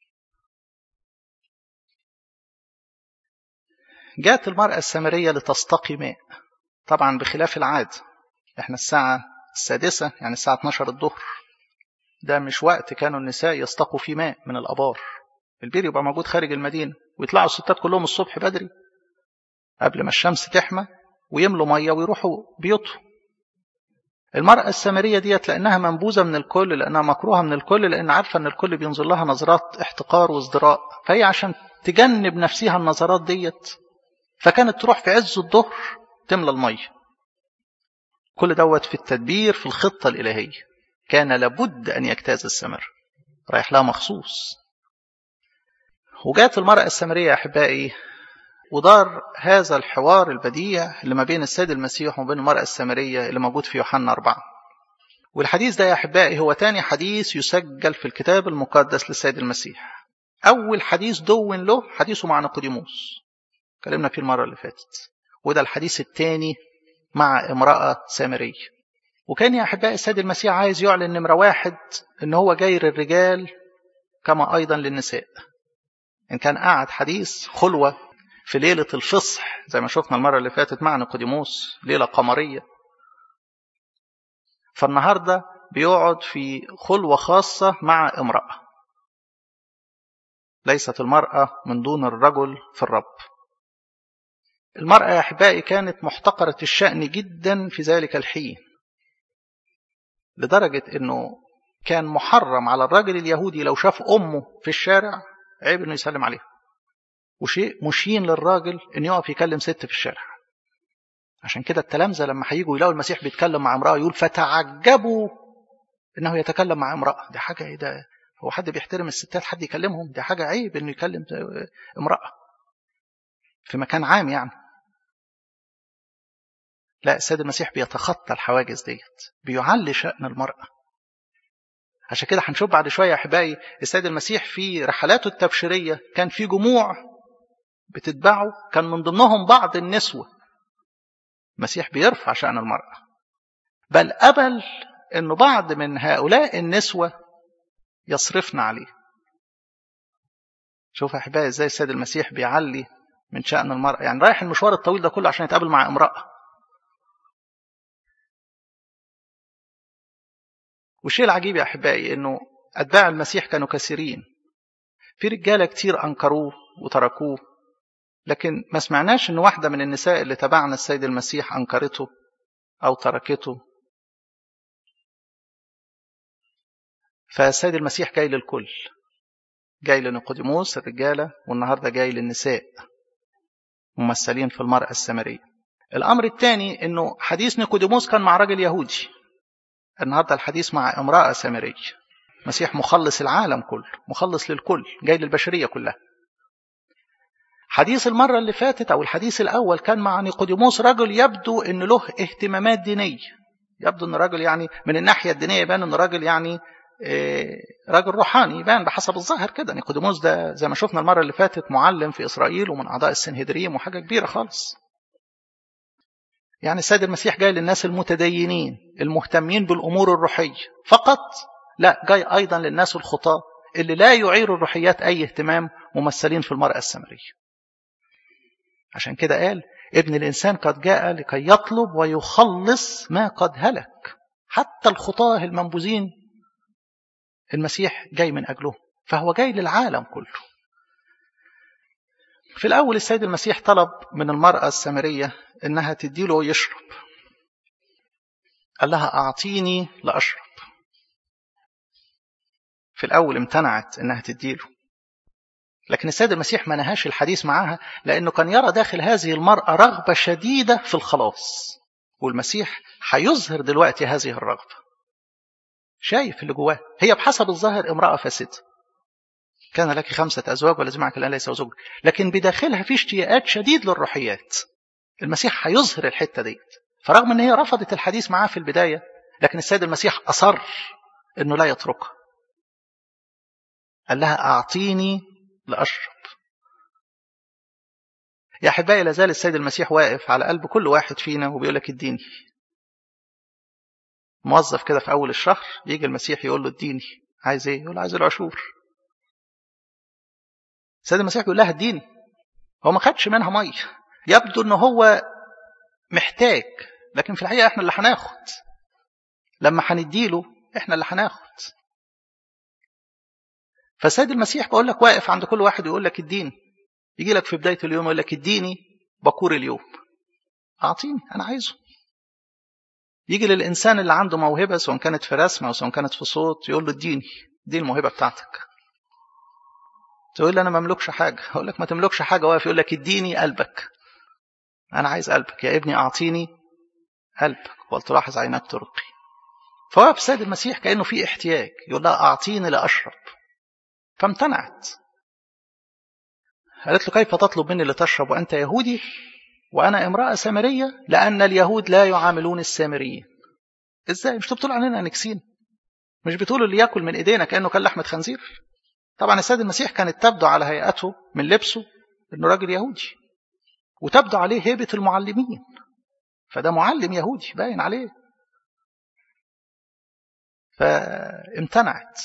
Speaker 1: جاءت المرأة السامرية لتستقي ماء طبعا بخلاف العادة احنا الساعة السادسة يعني الساعة 12 الظهر ده مش وقت كانوا النساء يستقوا فيه ماء من الأبار البير يبقى موجود خارج المدينة ويطلعوا الستات كلهم الصبح بدري قبل ما الشمس تحمى ويملوا مية ويروحوا بيوتهم المرأة السامرية ديت لأنها منبوذة من الكل لأنها مكروهة من الكل لأن عارفة أن الكل بينظر لها نظرات احتقار وازدراء فهي عشان تجنب نفسها النظرات ديت فكانت تروح في عز الظهر تملى المية كل دوت في التدبير في الخطة الإلهية كان لابد أن يجتاز السمر رايح لها مخصوص وجات المرأة السامرية يا أحبائي ودار هذا الحوار البديع اللي ما بين السيد المسيح وما بين المرأة السامرية اللي موجود في يوحنا أربعة والحديث ده يا أحبائي هو تاني حديث يسجل في الكتاب المقدس للسيد المسيح أول حديث دون له حديثه مع نيقوديموس اتكلمنا فيه المرة اللي فاتت وده الحديث الثاني مع امرأة سامرية وكان يا أحبائي السيد المسيح عايز يعلن نمرة واحد إن هو جاي للرجال كما أيضا للنساء إن كان قعد حديث خلوة في ليلة الفصح زي ما شفنا المرة اللي فاتت مع نيقوديموس ليلة قمرية فالنهاردة بيقعد في خلوة خاصة مع امرأة ليست المرأة من دون الرجل في الرب المرأة يا أحبائي كانت محتقرة الشأن جدا في ذلك الحين لدرجة أنه كان محرم على الراجل اليهودي لو شاف أمه في الشارع عيب أنه يسلم عليها وشيء مشين للراجل أن يقف يكلم ست في الشارع عشان كده التلامذة لما هيجوا يلاقوا المسيح بيتكلم مع امرأة يقول فتعجبوا أنه يتكلم مع امرأة دي حاجة إيه ده هو حد بيحترم الستات حد يكلمهم دي حاجة عيب أنه يكلم امرأة في مكان عام يعني لا السيد المسيح بيتخطى الحواجز ديت بيعلي شأن المرأة عشان كده هنشوف بعد شوية يا أحبائي السيد المسيح في رحلاته التبشيرية كان في جموع بتتبعه كان من ضمنهم بعض النسوة المسيح بيرفع شأن المرأة بل قبل أنه بعض من هؤلاء النسوة يصرفن عليه شوف يا أحبائي إزاي السيد المسيح بيعلي من شأن المرأة يعني رايح المشوار الطويل ده كله عشان يتقابل مع امرأة والشيء العجيب يا أحبائي أنه أتباع المسيح كانوا كثيرين في رجالة كتير أنكروه وتركوه لكن ما سمعناش أن واحدة من النساء اللي تبعنا السيد المسيح أنكرته أو تركته فالسيد المسيح جاي للكل جاي لنيقوديموس الرجالة والنهاردة جاي للنساء ممثلين في المرأة السامرية الأمر الثاني أنه حديث نيقوديموس كان مع راجل يهودي النهاردة الحديث مع امرأة سامرية مسيح مخلص العالم كله مخلص للكل جاي للبشرية كلها حديث المرة اللي فاتت أو الحديث الأول كان مع نيقوديموس رجل يبدو أن له اهتمامات دينية يبدو أن راجل يعني من الناحية الدينية يبان أن راجل يعني راجل روحاني يبان بحسب الظاهر كده نيقوديموس ده زي ما شفنا المرة اللي فاتت معلم في إسرائيل ومن أعضاء السنهدريم وحاجة كبيرة خالص يعني السيد المسيح جاي للناس المتدينين المهتمين بالأمور الروحية فقط لا جاي أيضا للناس الخطاة اللي لا يعير الروحيات أي اهتمام ممثلين في المرأة السامرية عشان كده قال ابن الإنسان قد جاء لكي يطلب ويخلص ما قد هلك حتى الخطاة المنبوذين المسيح جاي من أجله فهو جاي للعالم كله في الأول السيد المسيح طلب من المرأة السامرية إنها تديله يشرب قال لها أعطيني لأشرب في الأول امتنعت إنها تديله لكن السيد المسيح ما نهاش الحديث معاها لأنه كان يرى داخل هذه المرأة رغبة شديدة في الخلاص والمسيح هيظهر دلوقتي هذه الرغبة شايف اللي جواه هي بحسب الظاهر امرأة فاسدة كان لك خمسة أزواج والذي معك الآن ليس زوج لكن بداخلها في اشتياقات شديد للروحيات المسيح هيظهر الحتة ديت فرغم ان هي رفضت الحديث معاه في البداية لكن السيد المسيح أصر انه لا يتركها قال لها أعطيني لأشرب يا أحبائي لازال السيد المسيح واقف على قلب كل واحد فينا وبيقول لك اديني موظف كده في أول الشهر يجي المسيح يقول له اديني عايز ايه؟ يقول عايز العشور السيد المسيح بيقول لها اديني هو ما خدش منها ميه يبدو ان هو محتاج لكن في الحقيقه احنا اللي هناخد لما هنديله احنا اللي هناخد فالسيد المسيح بقول لك واقف عند كل واحد يقول لك اديني يجي لك في بدايه اليوم يقول لك اديني بكور اليوم اعطيني انا عايزه يجي للانسان اللي عنده موهبه سواء كانت في رسم او سواء كانت في صوت يقول له اديني دي الموهبه بتاعتك تقول لي انا ما املكش حاجه اقول لك ما تملكش حاجه واقف يقول لك اديني قلبك أنا عايز قلبك يا ابني أعطيني قلبك ولتلاحظ عينك ترقي فوقف السيد المسيح كأنه في احتياج يقول لها أعطيني لأشرب فامتنعت قالت له كيف تطلب مني لتشرب وأنت يهودي وأنا امرأة سامرية لأن اليهود لا يعاملون السامريين إزاي مش بتقولوا عننا نكسين مش بتقولوا اللي ياكل من إيدينا كأنه كان لحمة خنزير طبعا السيد المسيح كانت تبدو على هيئته من لبسه انه راجل يهودي وتبدو عليه هيبة المعلمين فده معلم يهودي باين عليه فامتنعت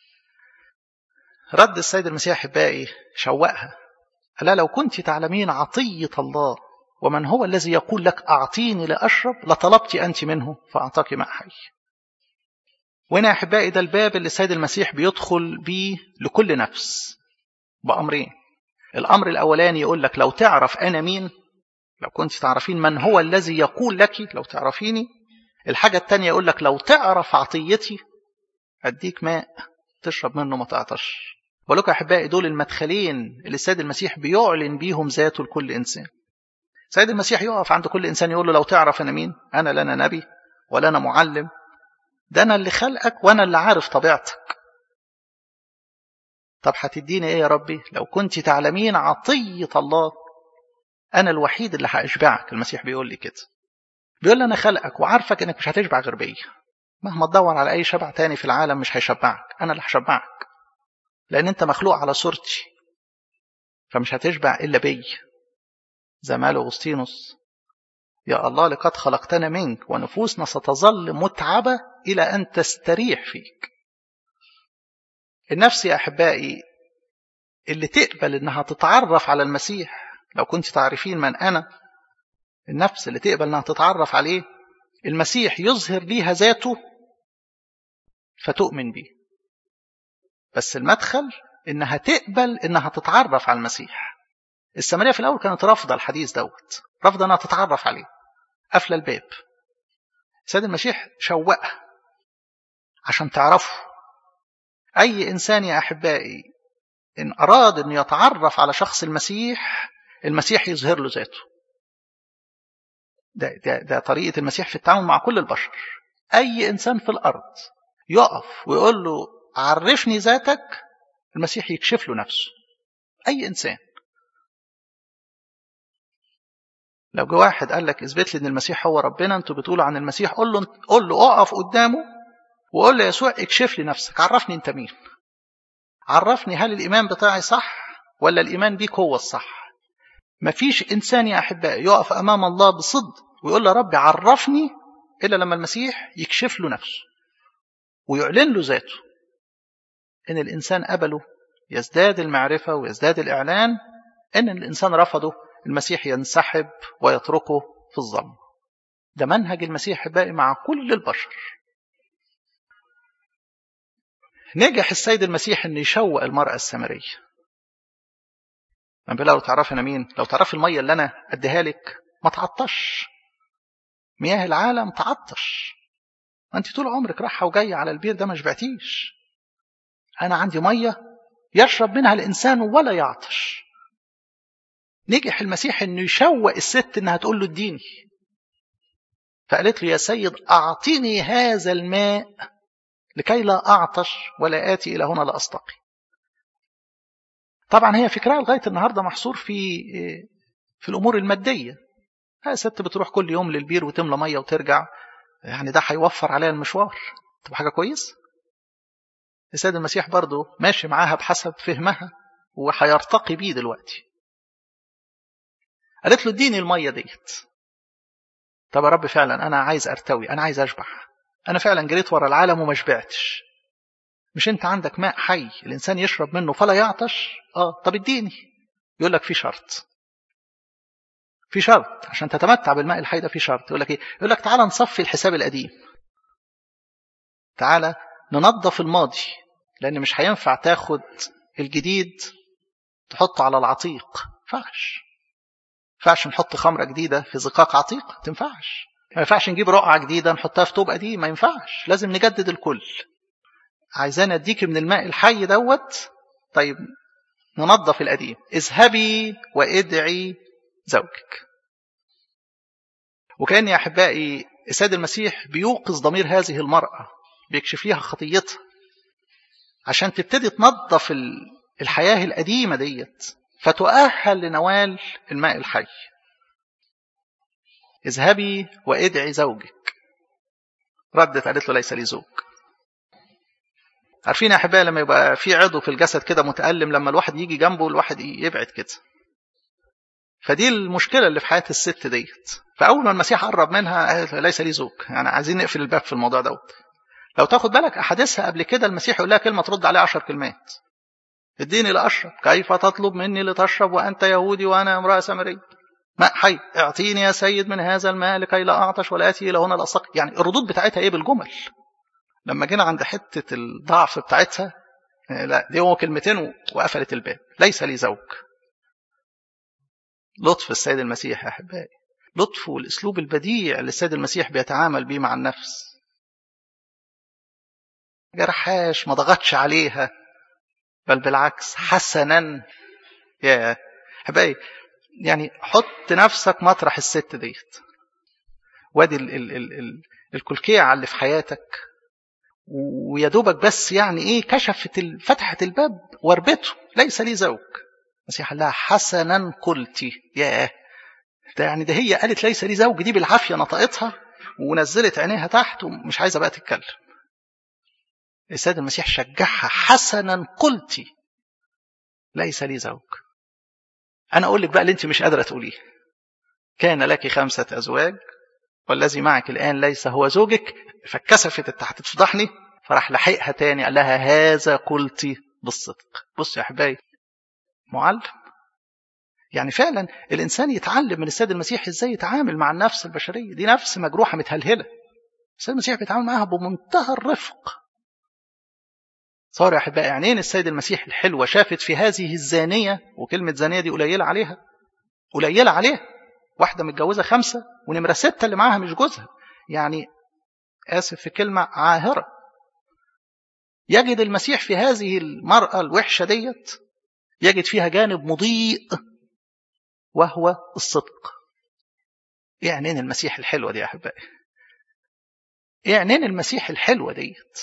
Speaker 1: رد السيد المسيح احبائي شوقها قال لو كنت تعلمين عطية الله ومن هو الذي يقول لك أعطيني لأشرب لطلبت أنت منه فأعطاك ماء حي وهنا يا أحبائي ده الباب اللي السيد المسيح بيدخل بيه لكل نفس بأمرين الأمر الأولاني يقول لك لو تعرف أنا مين لو كنت تعرفين من هو الذي يقول لك لو تعرفيني الحاجة التانية يقول لك لو تعرف عطيتي أديك ماء تشرب منه ما تعطش ولك يا أحبائي دول المدخلين اللي السيد المسيح بيعلن بيهم ذاته لكل إنسان السيد المسيح يقف عند كل إنسان يقول له لو تعرف أنا مين أنا لا أنا نبي ولا أنا معلم ده أنا اللي خلقك وأنا اللي عارف طبيعتك طب هتديني إيه يا ربي لو كنت تعلمين عطية الله أنا الوحيد اللي هأشبعك المسيح بيقول لي كده بيقول لي أنا خلقك وعارفك إنك مش هتشبع غير بيا مهما تدور على أي شبع تاني في العالم مش هيشبعك أنا اللي هشبعك لأن أنت مخلوق على صورتي فمش هتشبع إلا بي زي ما قال أغسطينوس يا الله لقد خلقتنا منك ونفوسنا ستظل متعبة إلى أن تستريح فيك النفس يا أحبائي اللي تقبل إنها تتعرف على المسيح لو كنت تعرفين من أنا النفس اللي تقبل إنها تتعرف عليه المسيح يظهر ليها ذاته فتؤمن به بس المدخل إنها تقبل إنها تتعرف على المسيح السامرية في الأول كانت رافضة الحديث دوت رافضة إنها تتعرف عليه قافلة الباب السيد المسيح شوقها عشان تعرفه أي إنسان يا أحبائي إن أراد أن يتعرف على شخص المسيح المسيح يظهر له ذاته ده, ده, ده طريقة المسيح في التعامل مع كل البشر أي إنسان في الأرض يقف ويقول له عرفني ذاتك المسيح يكشف له نفسه أي إنسان لو جه واحد قال لك اثبت لي ان المسيح هو ربنا انتوا بتقولوا عن المسيح قول له قول له اقف قدامه وقول له يسوع اكشف لي نفسك عرفني انت مين عرفني هل الايمان بتاعي صح ولا الايمان بيك هو الصح مفيش انسان يا احبائي يقف امام الله بصدق ويقول له ربي عرفني الا لما المسيح يكشف له نفسه ويعلن له ذاته ان الانسان قبله يزداد المعرفه ويزداد الاعلان ان الانسان رفضه المسيح ينسحب ويتركه في الظلم ده منهج المسيح باقي مع كل البشر نجح السيد المسيح ان يشوق المرأة السامرية من لو تعرف انا مين لو تعرف المية اللي انا اديها لك ما تعطش مياه العالم تعطش انت طول عمرك رايحه وجايه على البير ده ما شبعتيش انا عندي ميه يشرب منها الانسان ولا يعطش نجح المسيح انه يشوق الست انها تقول له اديني فقالت له يا سيد اعطني هذا الماء لكي لا اعطش ولا اتي الى هنا لاستقي طبعا هي فكرها لغايه النهارده محصور في في الامور الماديه هي ست بتروح كل يوم للبير وتملى ميه وترجع يعني ده هيوفر عليها المشوار تبقى حاجه كويس السيد المسيح برضه ماشي معاها بحسب فهمها وهيرتقي بيه دلوقتي قالت له اديني الميه ديت طب يا رب فعلا انا عايز ارتوي انا عايز اشبع انا فعلا جريت ورا العالم وما شبعتش مش انت عندك ماء حي الانسان يشرب منه فلا يعطش اه طب اديني يقول لك في شرط في شرط عشان تتمتع بالماء الحي ده في شرط يقول لك ايه يقول لك تعالى نصفي الحساب القديم تعالى ننظف الماضي لان مش هينفع تاخد الجديد تحطه على العتيق ينفعش ينفعش نحط خمره جديده في زقاق عتيق تنفعش ما ينفعش نجيب رقعه جديده نحطها في طوب قديم ما ينفعش لازم نجدد الكل عايزاني اديك من الماء الحي دوت طيب ننظف القديم اذهبي وادعي زوجك وكان يا أحبائي السيد المسيح بيوقظ ضمير هذه المرأة بيكشف ليها خطيتها عشان تبتدي تنظف الحياة القديمة ديت فتؤهل لنوال الماء الحي اذهبي وادعي زوجك ردت قالت له ليس لي زوج عارفين يا احبائي لما يبقى في عضو في الجسد كده متألم لما الواحد يجي جنبه الواحد يبعد كده فدي المشكله اللي في حياه الست ديت فاول ما المسيح قرب منها ليس لي زوج يعني عايزين نقفل الباب في الموضوع دوت لو تاخد بالك احاديثها قبل كده المسيح يقول لها كلمه ترد عليها عشر كلمات اديني لاشرب كيف تطلب مني لتشرب وانت يهودي وانا امراه سامريه ماء حي اعطيني يا سيد من هذا الماء لكي لا اعطش ولا اتي الى هنا لاستقي يعني الردود بتاعتها ايه بالجمل لما جينا عند حته الضعف بتاعتها لا دي هو كلمتين وقفلت الباب ليس لي زوج لطف السيد المسيح يا احبائي لطف والاسلوب البديع اللي السيد المسيح بيتعامل بيه مع النفس جرحاش ما ضغطش عليها بل بالعكس حسنا يا احبائي يعني حط نفسك مطرح الست ديت وادي ال ال ال ال الكلكيعة اللي في حياتك ويا دوبك بس يعني ايه كشفت فتحت الباب وربته ليس لي زوج المسيح قال لها حسنا قلتي ياه ده يعني ده هي قالت ليس لي زوج دي بالعافيه نطقتها ونزلت عينيها تحت ومش عايزه بقى تتكلم السيد المسيح شجعها حسنا قلتي ليس لي زوج انا اقول لك بقى اللي انت مش قادره تقوليه كان لك خمسه ازواج والذي معك الان ليس هو زوجك فاتكسفت تحت تفضحني فراح لحقها تاني قال لها هذا قلتي بالصدق بص يا احبائي معلم يعني فعلا الانسان يتعلم من السيد المسيح ازاي يتعامل مع النفس البشريه دي نفس مجروحه متهلهله السيد المسيح بيتعامل معاها بمنتهى الرفق صار يا احبائي عينين السيد المسيح الحلوه شافت في هذه الزانيه وكلمه زانيه دي قليله عليها قليله عليها واحده متجوزه خمسه ونمره سته اللي معاها مش جوزها يعني اسف في كلمه عاهره يجد المسيح في هذه المراه الوحشه ديت يجد فيها جانب مضيء وهو الصدق ايه عينين المسيح الحلوه دي يا احبائي ايه عينين المسيح الحلوه ديت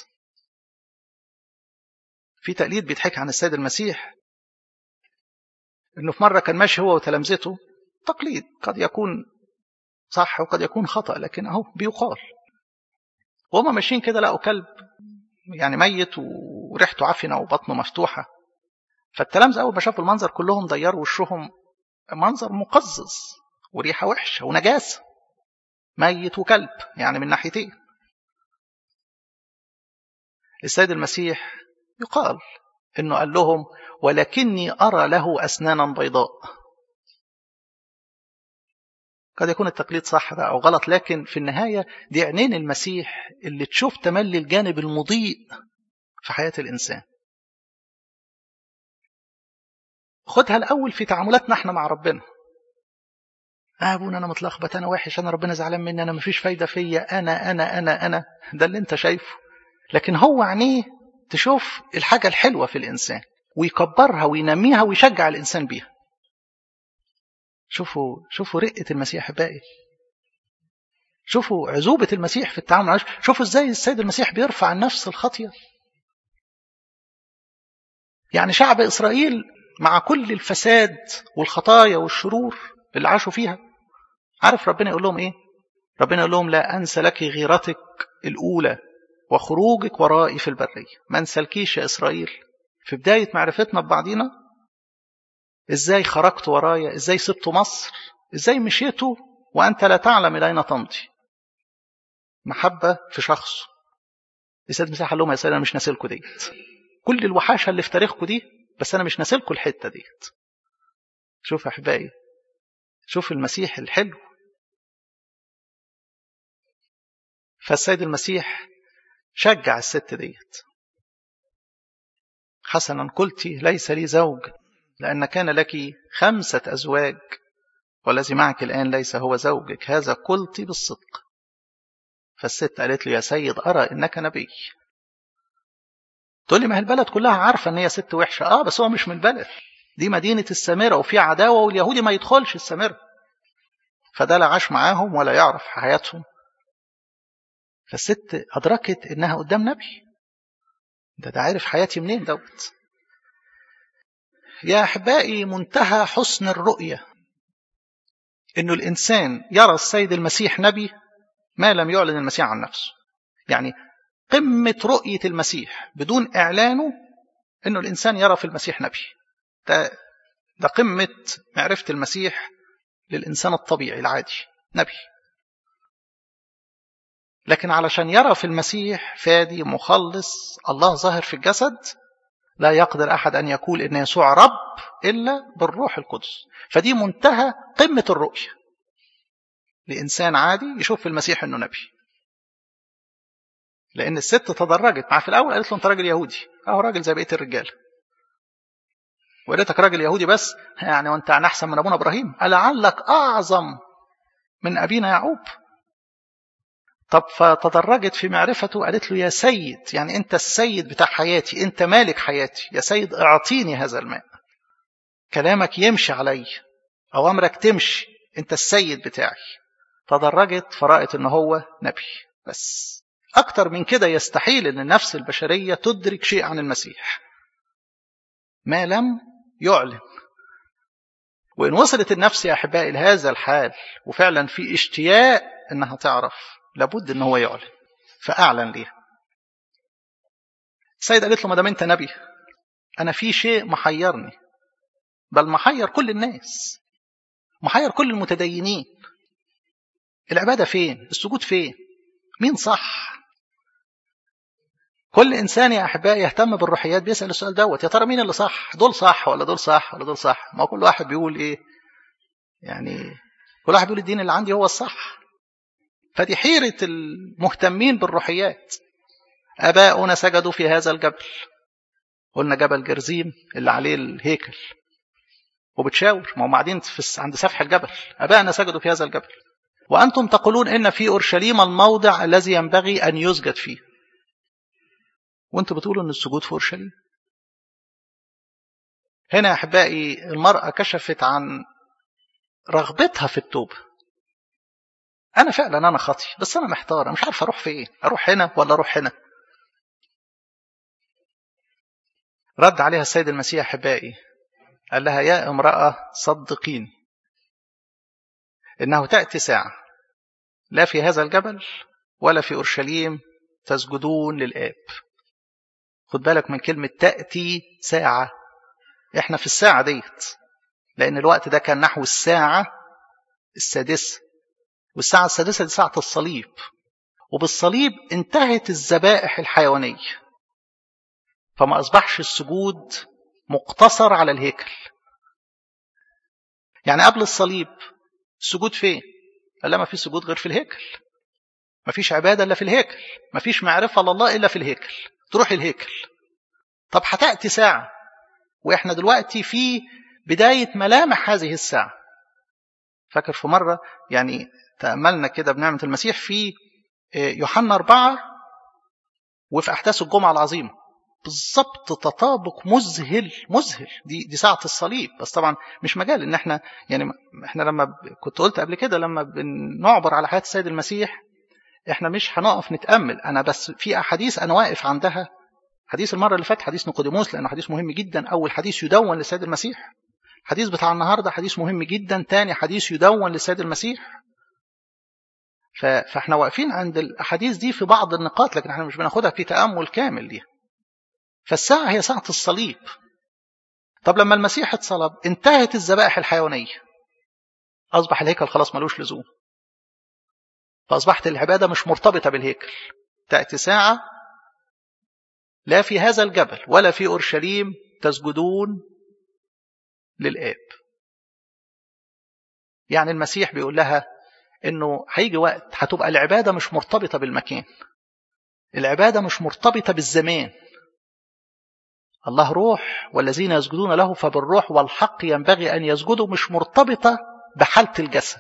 Speaker 1: في تقليد بيتحكي عن السيد المسيح انه في مره كان ماشي هو وتلامذته تقليد قد يكون صح وقد يكون خطا لكن اهو بيقال وهما ماشيين كده لقوا كلب يعني ميت وريحته عفنه وبطنه مفتوحه فالتلامذه اول ما شافوا المنظر كلهم ضيروا وشهم منظر مقزز وريحه وحشه ونجاسه ميت وكلب يعني من ناحيتين السيد المسيح يقال انه قال لهم ولكني ارى له اسنانا بيضاء قد يكون التقليد صح بقى او غلط لكن في النهايه دي عينين المسيح اللي تشوف تملي الجانب المضيء في حياه الانسان خدها الاول في تعاملاتنا احنا مع ربنا آه ابونا انا متلخبط انا وحش انا ربنا زعلان مني انا مفيش فايده فيا انا انا انا انا ده اللي انت شايفه لكن هو عينيه تشوف الحاجه الحلوه في الانسان ويكبرها وينميها ويشجع الانسان بيها شوفوا شوفوا رقه المسيح باقي شوفوا عزوبه المسيح في التعامل معه شوفوا ازاي السيد المسيح بيرفع النفس الخاطيه يعني شعب اسرائيل مع كل الفساد والخطايا والشرور اللي عاشوا فيها عارف ربنا يقول لهم ايه ربنا يقول لهم لا انسى لك غيرتك الاولى وخروجك ورائي في البريه ما انسلكيش يا اسرائيل في بدايه معرفتنا ببعضينا ازاي خرجت ورايا ازاي سبت مصر ازاي مشيتوا وانت لا تعلم الى اين تمضي محبه في شخصه السيد المسيح قال لهم يا سيدي انا مش ناسلكوا ديت كل الوحاشه اللي في تاريخكم دي بس انا مش ناسلكوا الحته ديت شوف يا احبائي شوف المسيح الحلو فالسيد المسيح شجع الست ديت حسنا قلت ليس لي زوج لأن كان لك خمسة أزواج والذي معك الآن ليس هو زوجك هذا قلت بالصدق فالست قالت له يا سيد أرى إنك نبي تقول لي ما هي البلد كلها عارفة إن هي ست وحشة آه بس هو مش من البلد دي مدينة السامرة وفي عداوة واليهودي ما يدخلش السامرة فده لا عاش معاهم ولا يعرف حياتهم فالست أدركت إنها قدام نبي ده ده عارف حياتي منين دوت يا أحبائي منتهى حسن الرؤية إنه الإنسان يرى السيد المسيح نبي ما لم يعلن المسيح عن نفسه يعني قمة رؤية المسيح بدون إعلانه إنه الإنسان يرى في المسيح نبي ده, ده قمة معرفة المسيح للإنسان الطبيعي العادي نبي لكن علشان يرى في المسيح فادي مخلص الله ظاهر في الجسد لا يقدر أحد أن يقول إن يسوع رب إلا بالروح القدس فدي منتهى قمة الرؤية لإنسان عادي يشوف في المسيح إنه نبي لأن الست تدرجت مع في الأول قالت له أنت راجل يهودي أهو راجل زي بقية الرجال وريتك راجل يهودي بس يعني وأنت عن أحسن من أبونا إبراهيم ألعلك أعظم من أبينا يعقوب طب فتدرجت في معرفته قالت له يا سيد يعني أنت السيد بتاع حياتي أنت مالك حياتي يا سيد اعطيني هذا الماء كلامك يمشي علي أوامرك تمشي أنت السيد بتاعي تدرجت فرأت أن هو نبي بس أكتر من كده يستحيل أن النفس البشرية تدرك شيء عن المسيح ما لم يعلن وإن وصلت النفس يا أحبائي لهذا الحال وفعلا في اشتياق أنها تعرف لابد أن هو يعلن فأعلن ليها السيد قالت له ما دام أنت نبي أنا في شيء محيرني بل محير كل الناس محير كل المتدينين العبادة فين السجود فين مين صح كل إنسان يا أحبائي يهتم بالروحيات بيسأل السؤال دوت يا ترى مين اللي صح دول صح ولا دول صح ولا دول صح ما كل واحد بيقول إيه يعني كل واحد بيقول الدين اللي عندي هو الصح فدي حيرة المهتمين بالروحيات أباؤنا سجدوا في هذا الجبل قلنا جبل جرزيم اللي عليه الهيكل وبتشاور ما هم قاعدين في عند سفح الجبل أباءنا سجدوا في هذا الجبل وأنتم تقولون إن في أورشليم الموضع الذي ينبغي أن يسجد فيه وانتم بتقولوا ان السجود في اورشليم هنا يا احبائي المراه كشفت عن رغبتها في التوبه انا فعلا انا خاطي بس انا محتار مش عارف اروح فين اروح هنا ولا اروح هنا رد عليها السيد المسيح احبائي قال لها يا امراه صدقيني انه تاتي ساعه لا في هذا الجبل ولا في اورشليم تسجدون للاب خد بالك من كلمة تأتي ساعة احنا في الساعة ديت لأن الوقت ده كان نحو الساعة السادسة والساعة السادسة دي ساعة الصليب وبالصليب انتهت الذبائح الحيوانية فما أصبحش السجود مقتصر على الهيكل يعني قبل الصليب السجود فين؟ قال لا ما في سجود غير في الهيكل ما فيش عبادة إلا في الهيكل ما فيش معرفة لله إلا في الهيكل تروح الهيكل طب هتأتي ساعة وإحنا دلوقتي في بداية ملامح هذه الساعة فاكر في مرة يعني تأملنا كده بنعمة المسيح في يوحنا أربعة وفي أحداث الجمعة العظيمة بالظبط تطابق مذهل مذهل دي دي ساعة الصليب بس طبعا مش مجال ان احنا يعني احنا لما كنت قلت قبل كده لما بنعبر على حياة السيد المسيح احنا مش هنقف نتامل انا بس في احاديث انا واقف عندها حديث المره اللي فات حديث نيقوديموس لانه حديث مهم جدا اول حديث يدون للسيد المسيح الحديث بتاع النهارده حديث مهم جدا تاني حديث يدون للسيد المسيح فاحنا واقفين عند الاحاديث دي في بعض النقاط لكن احنا مش بناخدها في تامل كامل ليها فالساعه هي ساعه الصليب طب لما المسيح اتصلب انتهت الذبائح الحيوانيه اصبح الهيكل خلاص ملوش لزوم فأصبحت العبادة مش مرتبطة بالهيكل تأتي ساعة لا في هذا الجبل ولا في أورشليم تسجدون للآب يعني المسيح بيقول لها انه هيجي وقت هتبقى العبادة مش مرتبطة بالمكان العبادة مش مرتبطة بالزمان الله روح والذين يسجدون له فبالروح والحق ينبغي أن يسجدوا مش مرتبطة بحالة الجسد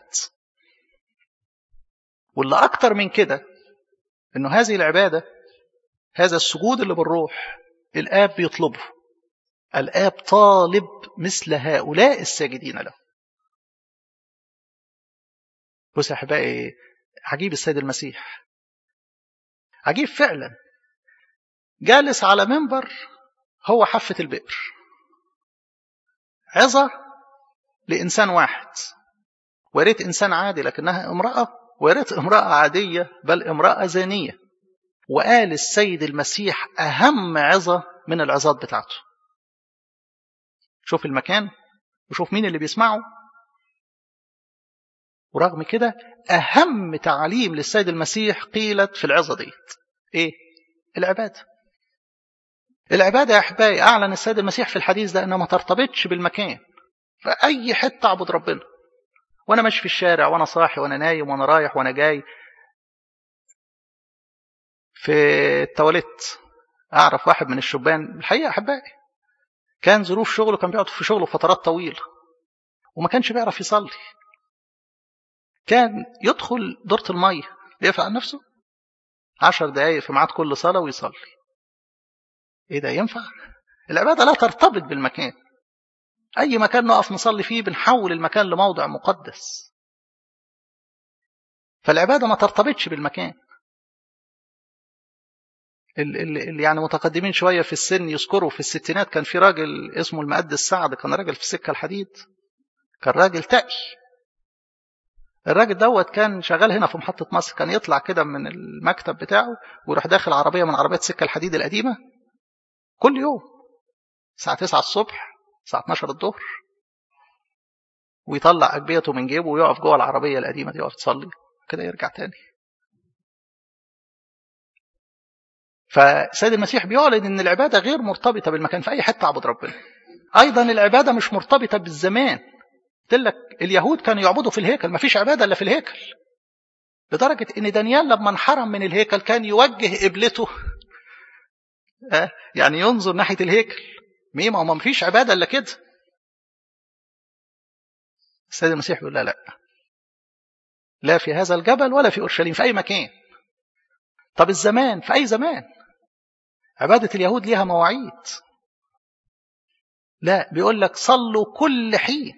Speaker 1: واللي أكتر من كده إنه هذه العبادة هذا السجود اللي بالروح الآب بيطلبه الآب طالب مثل هؤلاء الساجدين له بص يا احبائي عجيب السيد المسيح عجيب فعلا جالس على منبر هو حافة البئر عظة لإنسان واحد وريت إنسان عادي لكنها امرأة وريت امرأة عادية بل امرأة زانية وقال السيد المسيح أهم عظة من العظات بتاعته شوف المكان وشوف مين اللي بيسمعه ورغم كده أهم تعليم للسيد المسيح قيلت في العظة ديت إيه؟ العبادة العبادة يا أحبائي أعلن السيد المسيح في الحديث ده أنها ما ترتبطش بالمكان في أي حتة أعبد ربنا وأنا ماشي في الشارع وأنا صاحي وأنا نايم وأنا رايح وأنا جاي في التواليت أعرف واحد من الشبان الحقيقة أحبائي كان ظروف شغله كان بيقعد في شغله فترات طويلة وما كانش بيعرف يصلي كان يدخل دورة المية يقفل عن نفسه عشر دقايق في ميعاد كل صلاة ويصلي ايه ده ينفع العبادة لا ترتبط بالمكان اي مكان نقف نصلي فيه بنحول المكان لموضع مقدس فالعبادة ما ترتبطش بالمكان اللي يعني متقدمين شوية في السن يذكروا في الستينات كان في راجل اسمه المقدس سعد كان راجل في السكة الحديد كان راجل تقي الراجل دوت كان شغال هنا في محطة مصر كان يطلع كده من المكتب بتاعه ويروح داخل عربية من عربيات سكة الحديد القديمة كل يوم الساعة 9 الصبح الساعة 12 الظهر ويطلع أجبيته من جيبه ويقف جوه العربية القديمة دي يقف تصلي كده يرجع تاني فسيد المسيح بيعلن ان العبادة غير مرتبطة بالمكان في أي حتة اعبد ربنا أيضا العبادة مش مرتبطة بالزمان قلت لك اليهود كانوا يعبدوا في الهيكل ما فيش عبادة إلا في الهيكل لدرجة ان دانيال لما انحرم من الهيكل كان يوجه قبلته يعني ينظر ناحية الهيكل مين ما هو ما فيش عبادة إلا كده السيد المسيح بيقول لا لا لا في هذا الجبل ولا في أورشليم في أي مكان طب الزمان في أي زمان عبادة اليهود ليها مواعيد لا بيقول لك صلوا كل حين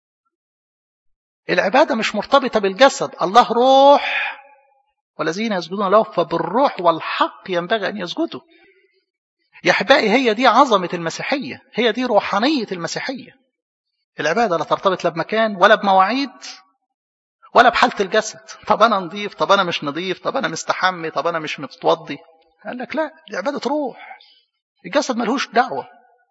Speaker 1: العبادة مش مرتبطة بالجسد الله روح والذين يسجدون له فبالروح والحق ينبغي أن يسجدوا يا أحبائي هي دي عظمة المسيحية هي دي روحانية المسيحية العبادة لا ترتبط لا بمكان ولا بمواعيد ولا بحالة الجسد طب أنا نظيف طب أنا مش نظيف طب أنا مستحمي طب أنا مش متوضي قال لك لا دي عبادة روح الجسد ملهوش دعوة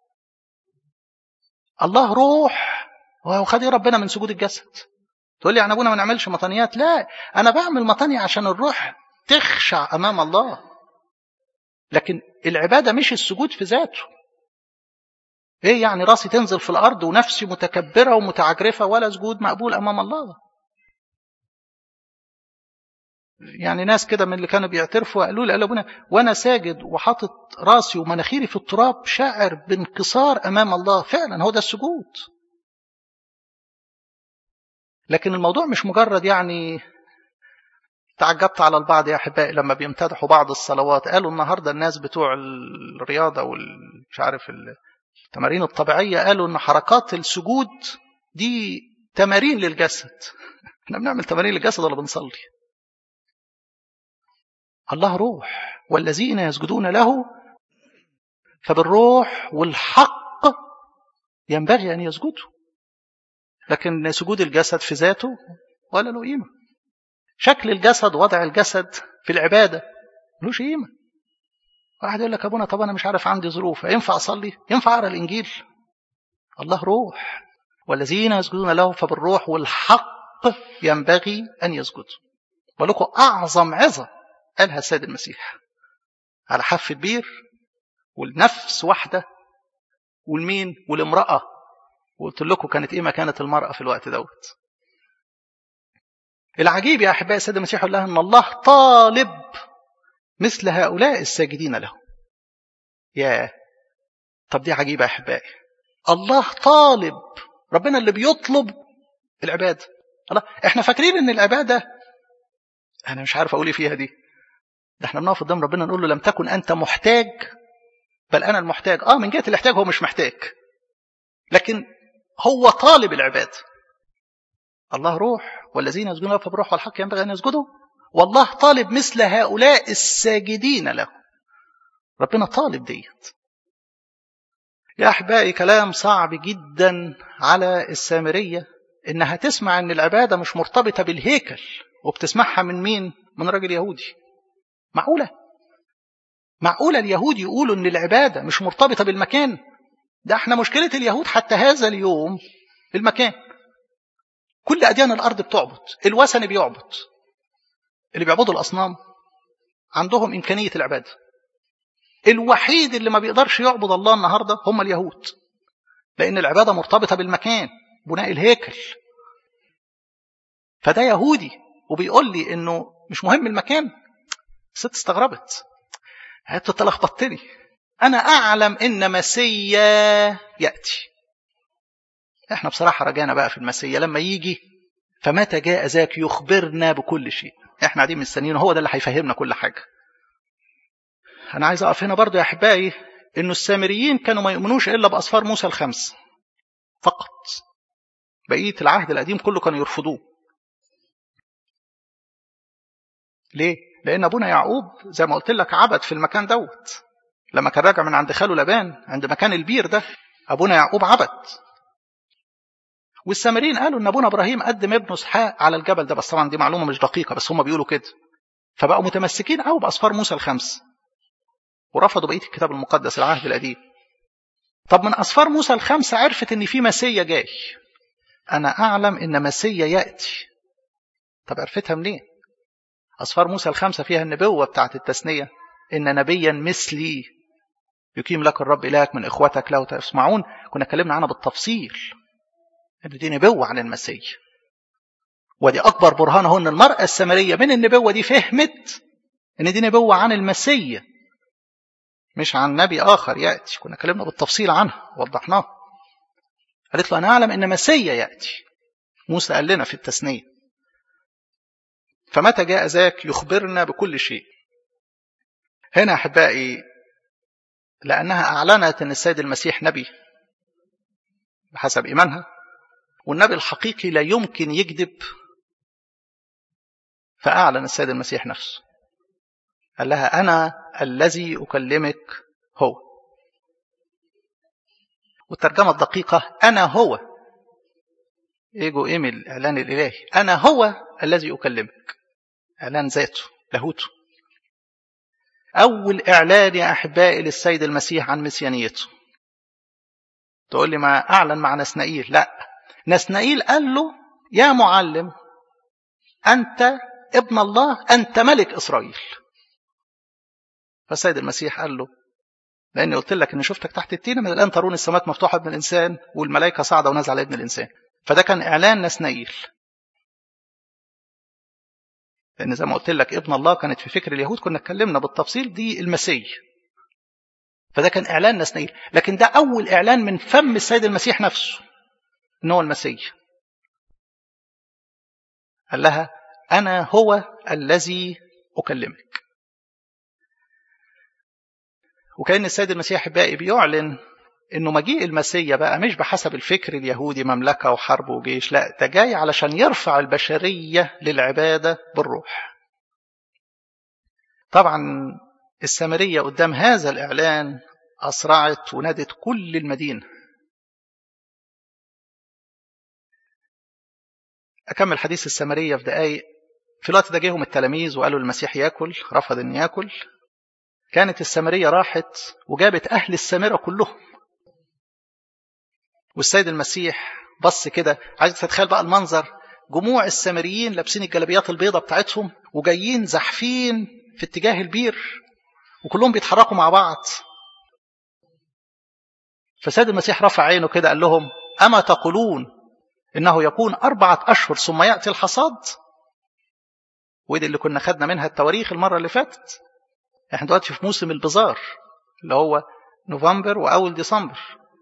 Speaker 1: الله روح وخد ربنا من سجود الجسد تقول لي يعني ابونا ما نعملش مطانيات لا انا بعمل مطانية عشان الروح تخشع امام الله لكن العبادة مش السجود في ذاته ايه يعني راسي تنزل في الارض ونفسي متكبرة ومتعجرفة ولا سجود مقبول امام الله يعني ناس كده من اللي كانوا بيعترفوا قالوا لي قالوا ابونا وانا ساجد وحاطط راسي ومناخيري في التراب شاعر بانكسار امام الله فعلا هو ده السجود لكن الموضوع مش مجرد يعني تعجبت على البعض يا احبائي لما بيمتدحوا بعض الصلوات قالوا النهارده الناس بتوع الرياضه والمش عارف التمارين الطبيعيه قالوا ان حركات السجود دي تمارين للجسد احنا بنعمل تمارين للجسد ولا بنصلي الله روح والذين يسجدون له فبالروح والحق ينبغي ان يسجدوا لكن سجود الجسد في ذاته ولا له قيمه شكل الجسد وضع الجسد في العبادة ملوش قيمة واحد يقول لك أبونا طب أنا مش عارف عندي ظروف ينفع أصلي ينفع أقرأ الإنجيل الله روح والذين يسجدون له فبالروح والحق ينبغي أن يسجدوا ولكم أعظم عظة قالها السيد المسيح على حافة بير والنفس واحدة والمين والامرأة وقلت لكم كانت إيه مكانة المرأة في الوقت دوت العجيب يا أحبائي السيد المسيح يقول لها أن الله طالب مثل هؤلاء الساجدين له يا طب دي عجيبة يا أحبائي الله طالب ربنا اللي بيطلب العبادة الله احنا فاكرين ان العبادة انا مش عارف اقول فيها دي ده احنا بنقف قدام ربنا نقول له لم تكن انت محتاج بل انا المحتاج اه من جهة الاحتياج هو مش محتاج لكن هو طالب العبادة الله روح والذين يسجدون له فبروح والحق ينبغي أن يسجدوا والله طالب مثل هؤلاء الساجدين له ربنا طالب ديت يا أحبائي كلام صعب جدا على السامرية إنها تسمع إن العبادة مش مرتبطة بالهيكل وبتسمعها من مين؟ من راجل يهودي معقولة؟ معقولة اليهود يقولوا إن العبادة مش مرتبطة بالمكان؟ ده احنا مشكلة اليهود حتى هذا اليوم المكان كل أديان الأرض بتعبد الوثني بيعبد اللي بيعبدوا الأصنام عندهم إمكانية العبادة الوحيد اللي ما بيقدرش يعبد الله النهاردة هم اليهود لأن العبادة مرتبطة بالمكان بناء الهيكل فده يهودي وبيقول لي إنه مش مهم المكان الست استغربت انت تلخبطتني أنا أعلم إن مسيا يأتي احنا بصراحة رجعنا بقى في المسيا لما يجي فمتى جاء ذاك يخبرنا بكل شيء احنا قاعدين مستنيين هو ده اللي هيفهمنا كل حاجة انا عايز اقف هنا برضو يا احبائي انه السامريين كانوا ما يؤمنوش الا باصفار موسى الخمس فقط بقية العهد القديم كله كانوا يرفضوه ليه؟ لأن أبونا يعقوب زي ما قلت لك عبد في المكان دوت لما كان راجع من عند خاله لبان عند مكان البير ده أبونا يعقوب عبد والسامريين قالوا ان ابونا ابراهيم قدم ابنه اسحاق على الجبل ده بس طبعا دي معلومه مش دقيقه بس هم بيقولوا كده فبقوا متمسكين قوي باصفار موسى الخمس ورفضوا بقيه الكتاب المقدس العهد القديم طب من اصفار موسى الخمسه عرفت ان في مسيا جاي انا اعلم ان مسيا ياتي طب عرفتها منين اصفار موسى الخمسه فيها النبوه بتاعت التثنيه ان نبيا مثلي يقيم لك الرب الهك من اخوتك لو تسمعون كنا اتكلمنا عنها بالتفصيل ان دي نبوه عن المسيح ودي اكبر برهان اهو ان المراه السامريه من النبوه دي فهمت ان دي نبوه عن المسيح مش عن نبي اخر ياتي كنا اتكلمنا بالتفصيل عنها وضحناها قالت له انا اعلم ان مسيا ياتي موسى قال لنا في التثنيه فمتى جاء ذاك يخبرنا بكل شيء هنا احبائي لانها اعلنت ان السيد المسيح نبي بحسب ايمانها والنبي الحقيقي لا يمكن يكذب فأعلن السيد المسيح نفسه قال لها أنا الذي أكلمك هو والترجمة الدقيقة أنا هو إيجو إيميل الإعلان الإلهي أنا هو الذي أكلمك إعلان ذاته لاهوته أول إعلان يا أحبائي للسيد المسيح عن مسيانيته تقول لي ما أعلن مع نسنائيل لا نسنائيل قال له يا معلم أنت ابن الله أنت ملك إسرائيل فالسيد المسيح قال له لأني قلت لك إني شفتك تحت التينة من الآن ترون السماء مفتوحة ابن الإنسان والملائكة صاعدة ونازلة على ابن الإنسان فده كان إعلان نسنائيل لأن زي ما قلت لك ابن الله كانت في فكر اليهود كنا اتكلمنا بالتفصيل دي المسيح فده كان إعلان نسنائيل لكن ده أول إعلان من فم السيد المسيح نفسه ان هو المسيح قال لها انا هو الذي اكلمك وكان السيد المسيح باقي بيعلن انه مجيء المسيا بقى مش بحسب الفكر اليهودي مملكه وحرب وجيش لا ده جاي علشان يرفع البشريه للعباده بالروح طبعا السامريه قدام هذا الاعلان اسرعت ونادت كل المدينه أكمل حديث السامرية في دقايق في الوقت ده جيهم التلاميذ وقالوا المسيح ياكل رفض إن ياكل كانت السامرية راحت وجابت أهل السامرة كلهم والسيد المسيح بص كده عايز تتخيل بقى المنظر جموع السامريين لابسين الجلابيات البيضة بتاعتهم وجايين زحفين في اتجاه البير وكلهم بيتحركوا مع بعض فسيد المسيح رفع عينه كده قال لهم أما تقولون إنه يكون أربعة أشهر ثم يأتي الحصاد ودي اللي كنا خدنا منها التواريخ المرة اللي فاتت احنا دلوقتي في موسم البزار اللي هو نوفمبر وأول ديسمبر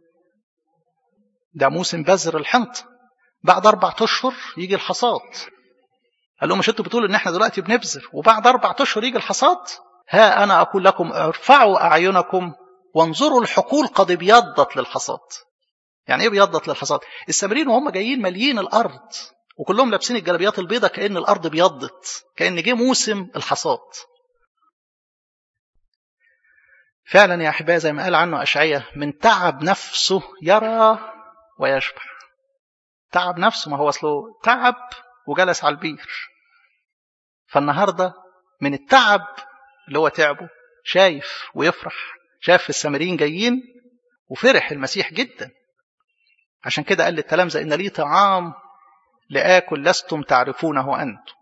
Speaker 1: ده موسم بذر الحنط بعد أربعة أشهر يجي الحصاد قال لهم مش انتوا بتقولوا ان احنا دلوقتي بنبذر وبعد أربعة أشهر يجي الحصاد ها أنا أقول لكم ارفعوا أعينكم وانظروا الحقول قد ابيضت للحصاد يعني ايه بيضت للحصاد السامريين وهم جايين ماليين الارض وكلهم لابسين الجلابيات البيضة كأن الأرض بيضت كأن جه موسم الحصاد فعلا يا أحبائي زي ما قال عنه أشعية من تعب نفسه يرى ويشبع تعب نفسه ما هو أصله تعب وجلس على البير فالنهاردة من التعب اللي هو تعبه شايف ويفرح شاف السامريين جايين وفرح المسيح جدا عشان كده قال للتلامذة إن لي طعام لآكل لستم تعرفونه أنتم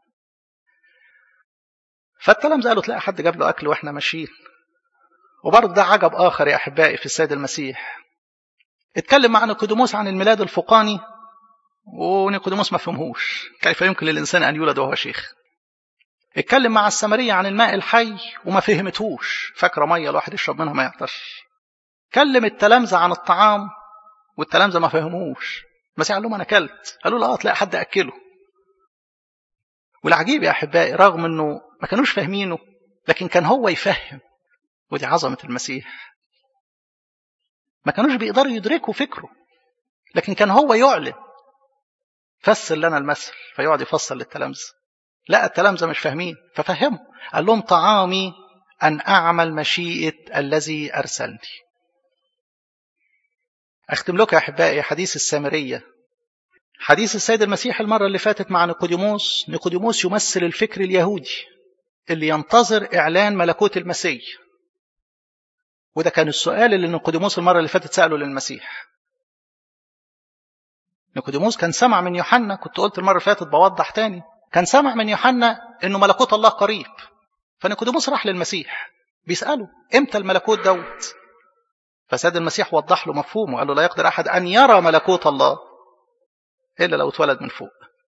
Speaker 1: فالتلامذة قالوا تلاقي حد جاب له أكل وإحنا ماشيين وبرضه ده عجب آخر يا أحبائي في السيد المسيح اتكلم مع نيقوديموس عن الميلاد الفقاني ونيقوديموس ما فهمهوش كيف يمكن للإنسان أن يولد وهو شيخ اتكلم مع السامرية عن الماء الحي وما فهمتهوش فاكرة مية الواحد يشرب منها ما يعطش كلم التلامذة عن الطعام والتلامذة ما فهموش المسيح قال لهم أنا أكلت قالوا له اه تلاقي حد أكله والعجيب يا أحبائي رغم أنه ما كانوش فاهمينه لكن كان هو يفهم ودي عظمة المسيح ما كانوش بيقدروا يدركوا فكره لكن كان هو يعلن فسر لنا المثل فيقعد يفسر للتلامذة لا التلامذة مش فاهمين ففهموا قال لهم طعامي أن أعمل مشيئة الذي أرسلني أختم لكم يا أحبائي حديث السامرية حديث السيد المسيح المرة اللي فاتت مع نيقوديموس نيقوديموس يمثل الفكر اليهودي اللي ينتظر إعلان ملكوت المسيح وده كان السؤال اللي نيقوديموس المرة اللي فاتت سأله للمسيح نيقوديموس كان سمع من يوحنا كنت قلت المرة اللي فاتت بوضح تاني كان سمع من يوحنا انه ملكوت الله قريب فنيقوديموس راح للمسيح بيسأله امتى الملكوت دوت فساد المسيح وضح له مفهومه قال له لا يقدر احد ان يرى ملكوت الله الا لو اتولد من فوق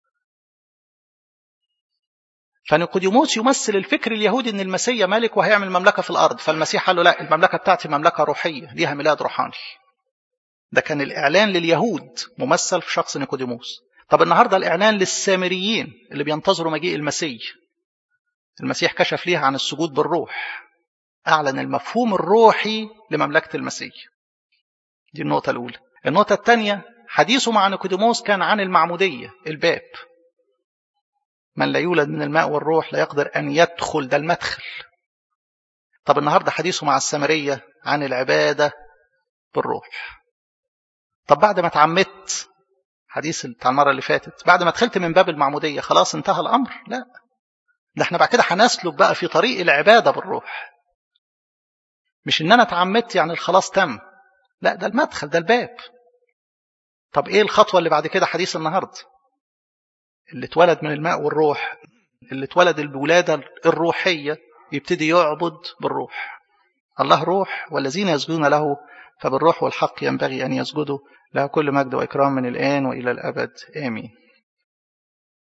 Speaker 1: فنيقوديموس يمثل الفكر اليهودي ان المسيح ملك وهيعمل مملكه في الارض فالمسيح قال له لا المملكه بتاعتي مملكه روحيه ليها ميلاد روحاني ده كان الاعلان لليهود ممثل في شخص نيقوديموس طب النهارده الاعلان للسامريين اللي بينتظروا مجيء المسيح المسيح كشف ليها عن السجود بالروح اعلن المفهوم الروحي لمملكه المسيح دي النقطه الاولى النقطه الثانيه حديثه مع نيقوديموس كان عن المعموديه الباب من لا يولد من الماء والروح لا يقدر ان يدخل ده المدخل طب النهارده حديثه مع السامريه عن العباده بالروح طب بعد ما اتعمدت حديث بتاع المره اللي فاتت بعد ما دخلت من باب المعموديه خلاص انتهى الامر لا ده احنا بعد كده هنسلك بقى في طريق العباده بالروح مش ان انا اتعمدت يعني الخلاص تم لا ده المدخل ده الباب طب ايه الخطوه اللي بعد كده حديث النهارده اللي اتولد من الماء والروح اللي اتولد الولاده الروحيه يبتدي يعبد بالروح الله روح والذين يسجدون له فبالروح والحق ينبغي ان يسجدوا له كل مجد واكرام من الان والى الابد امين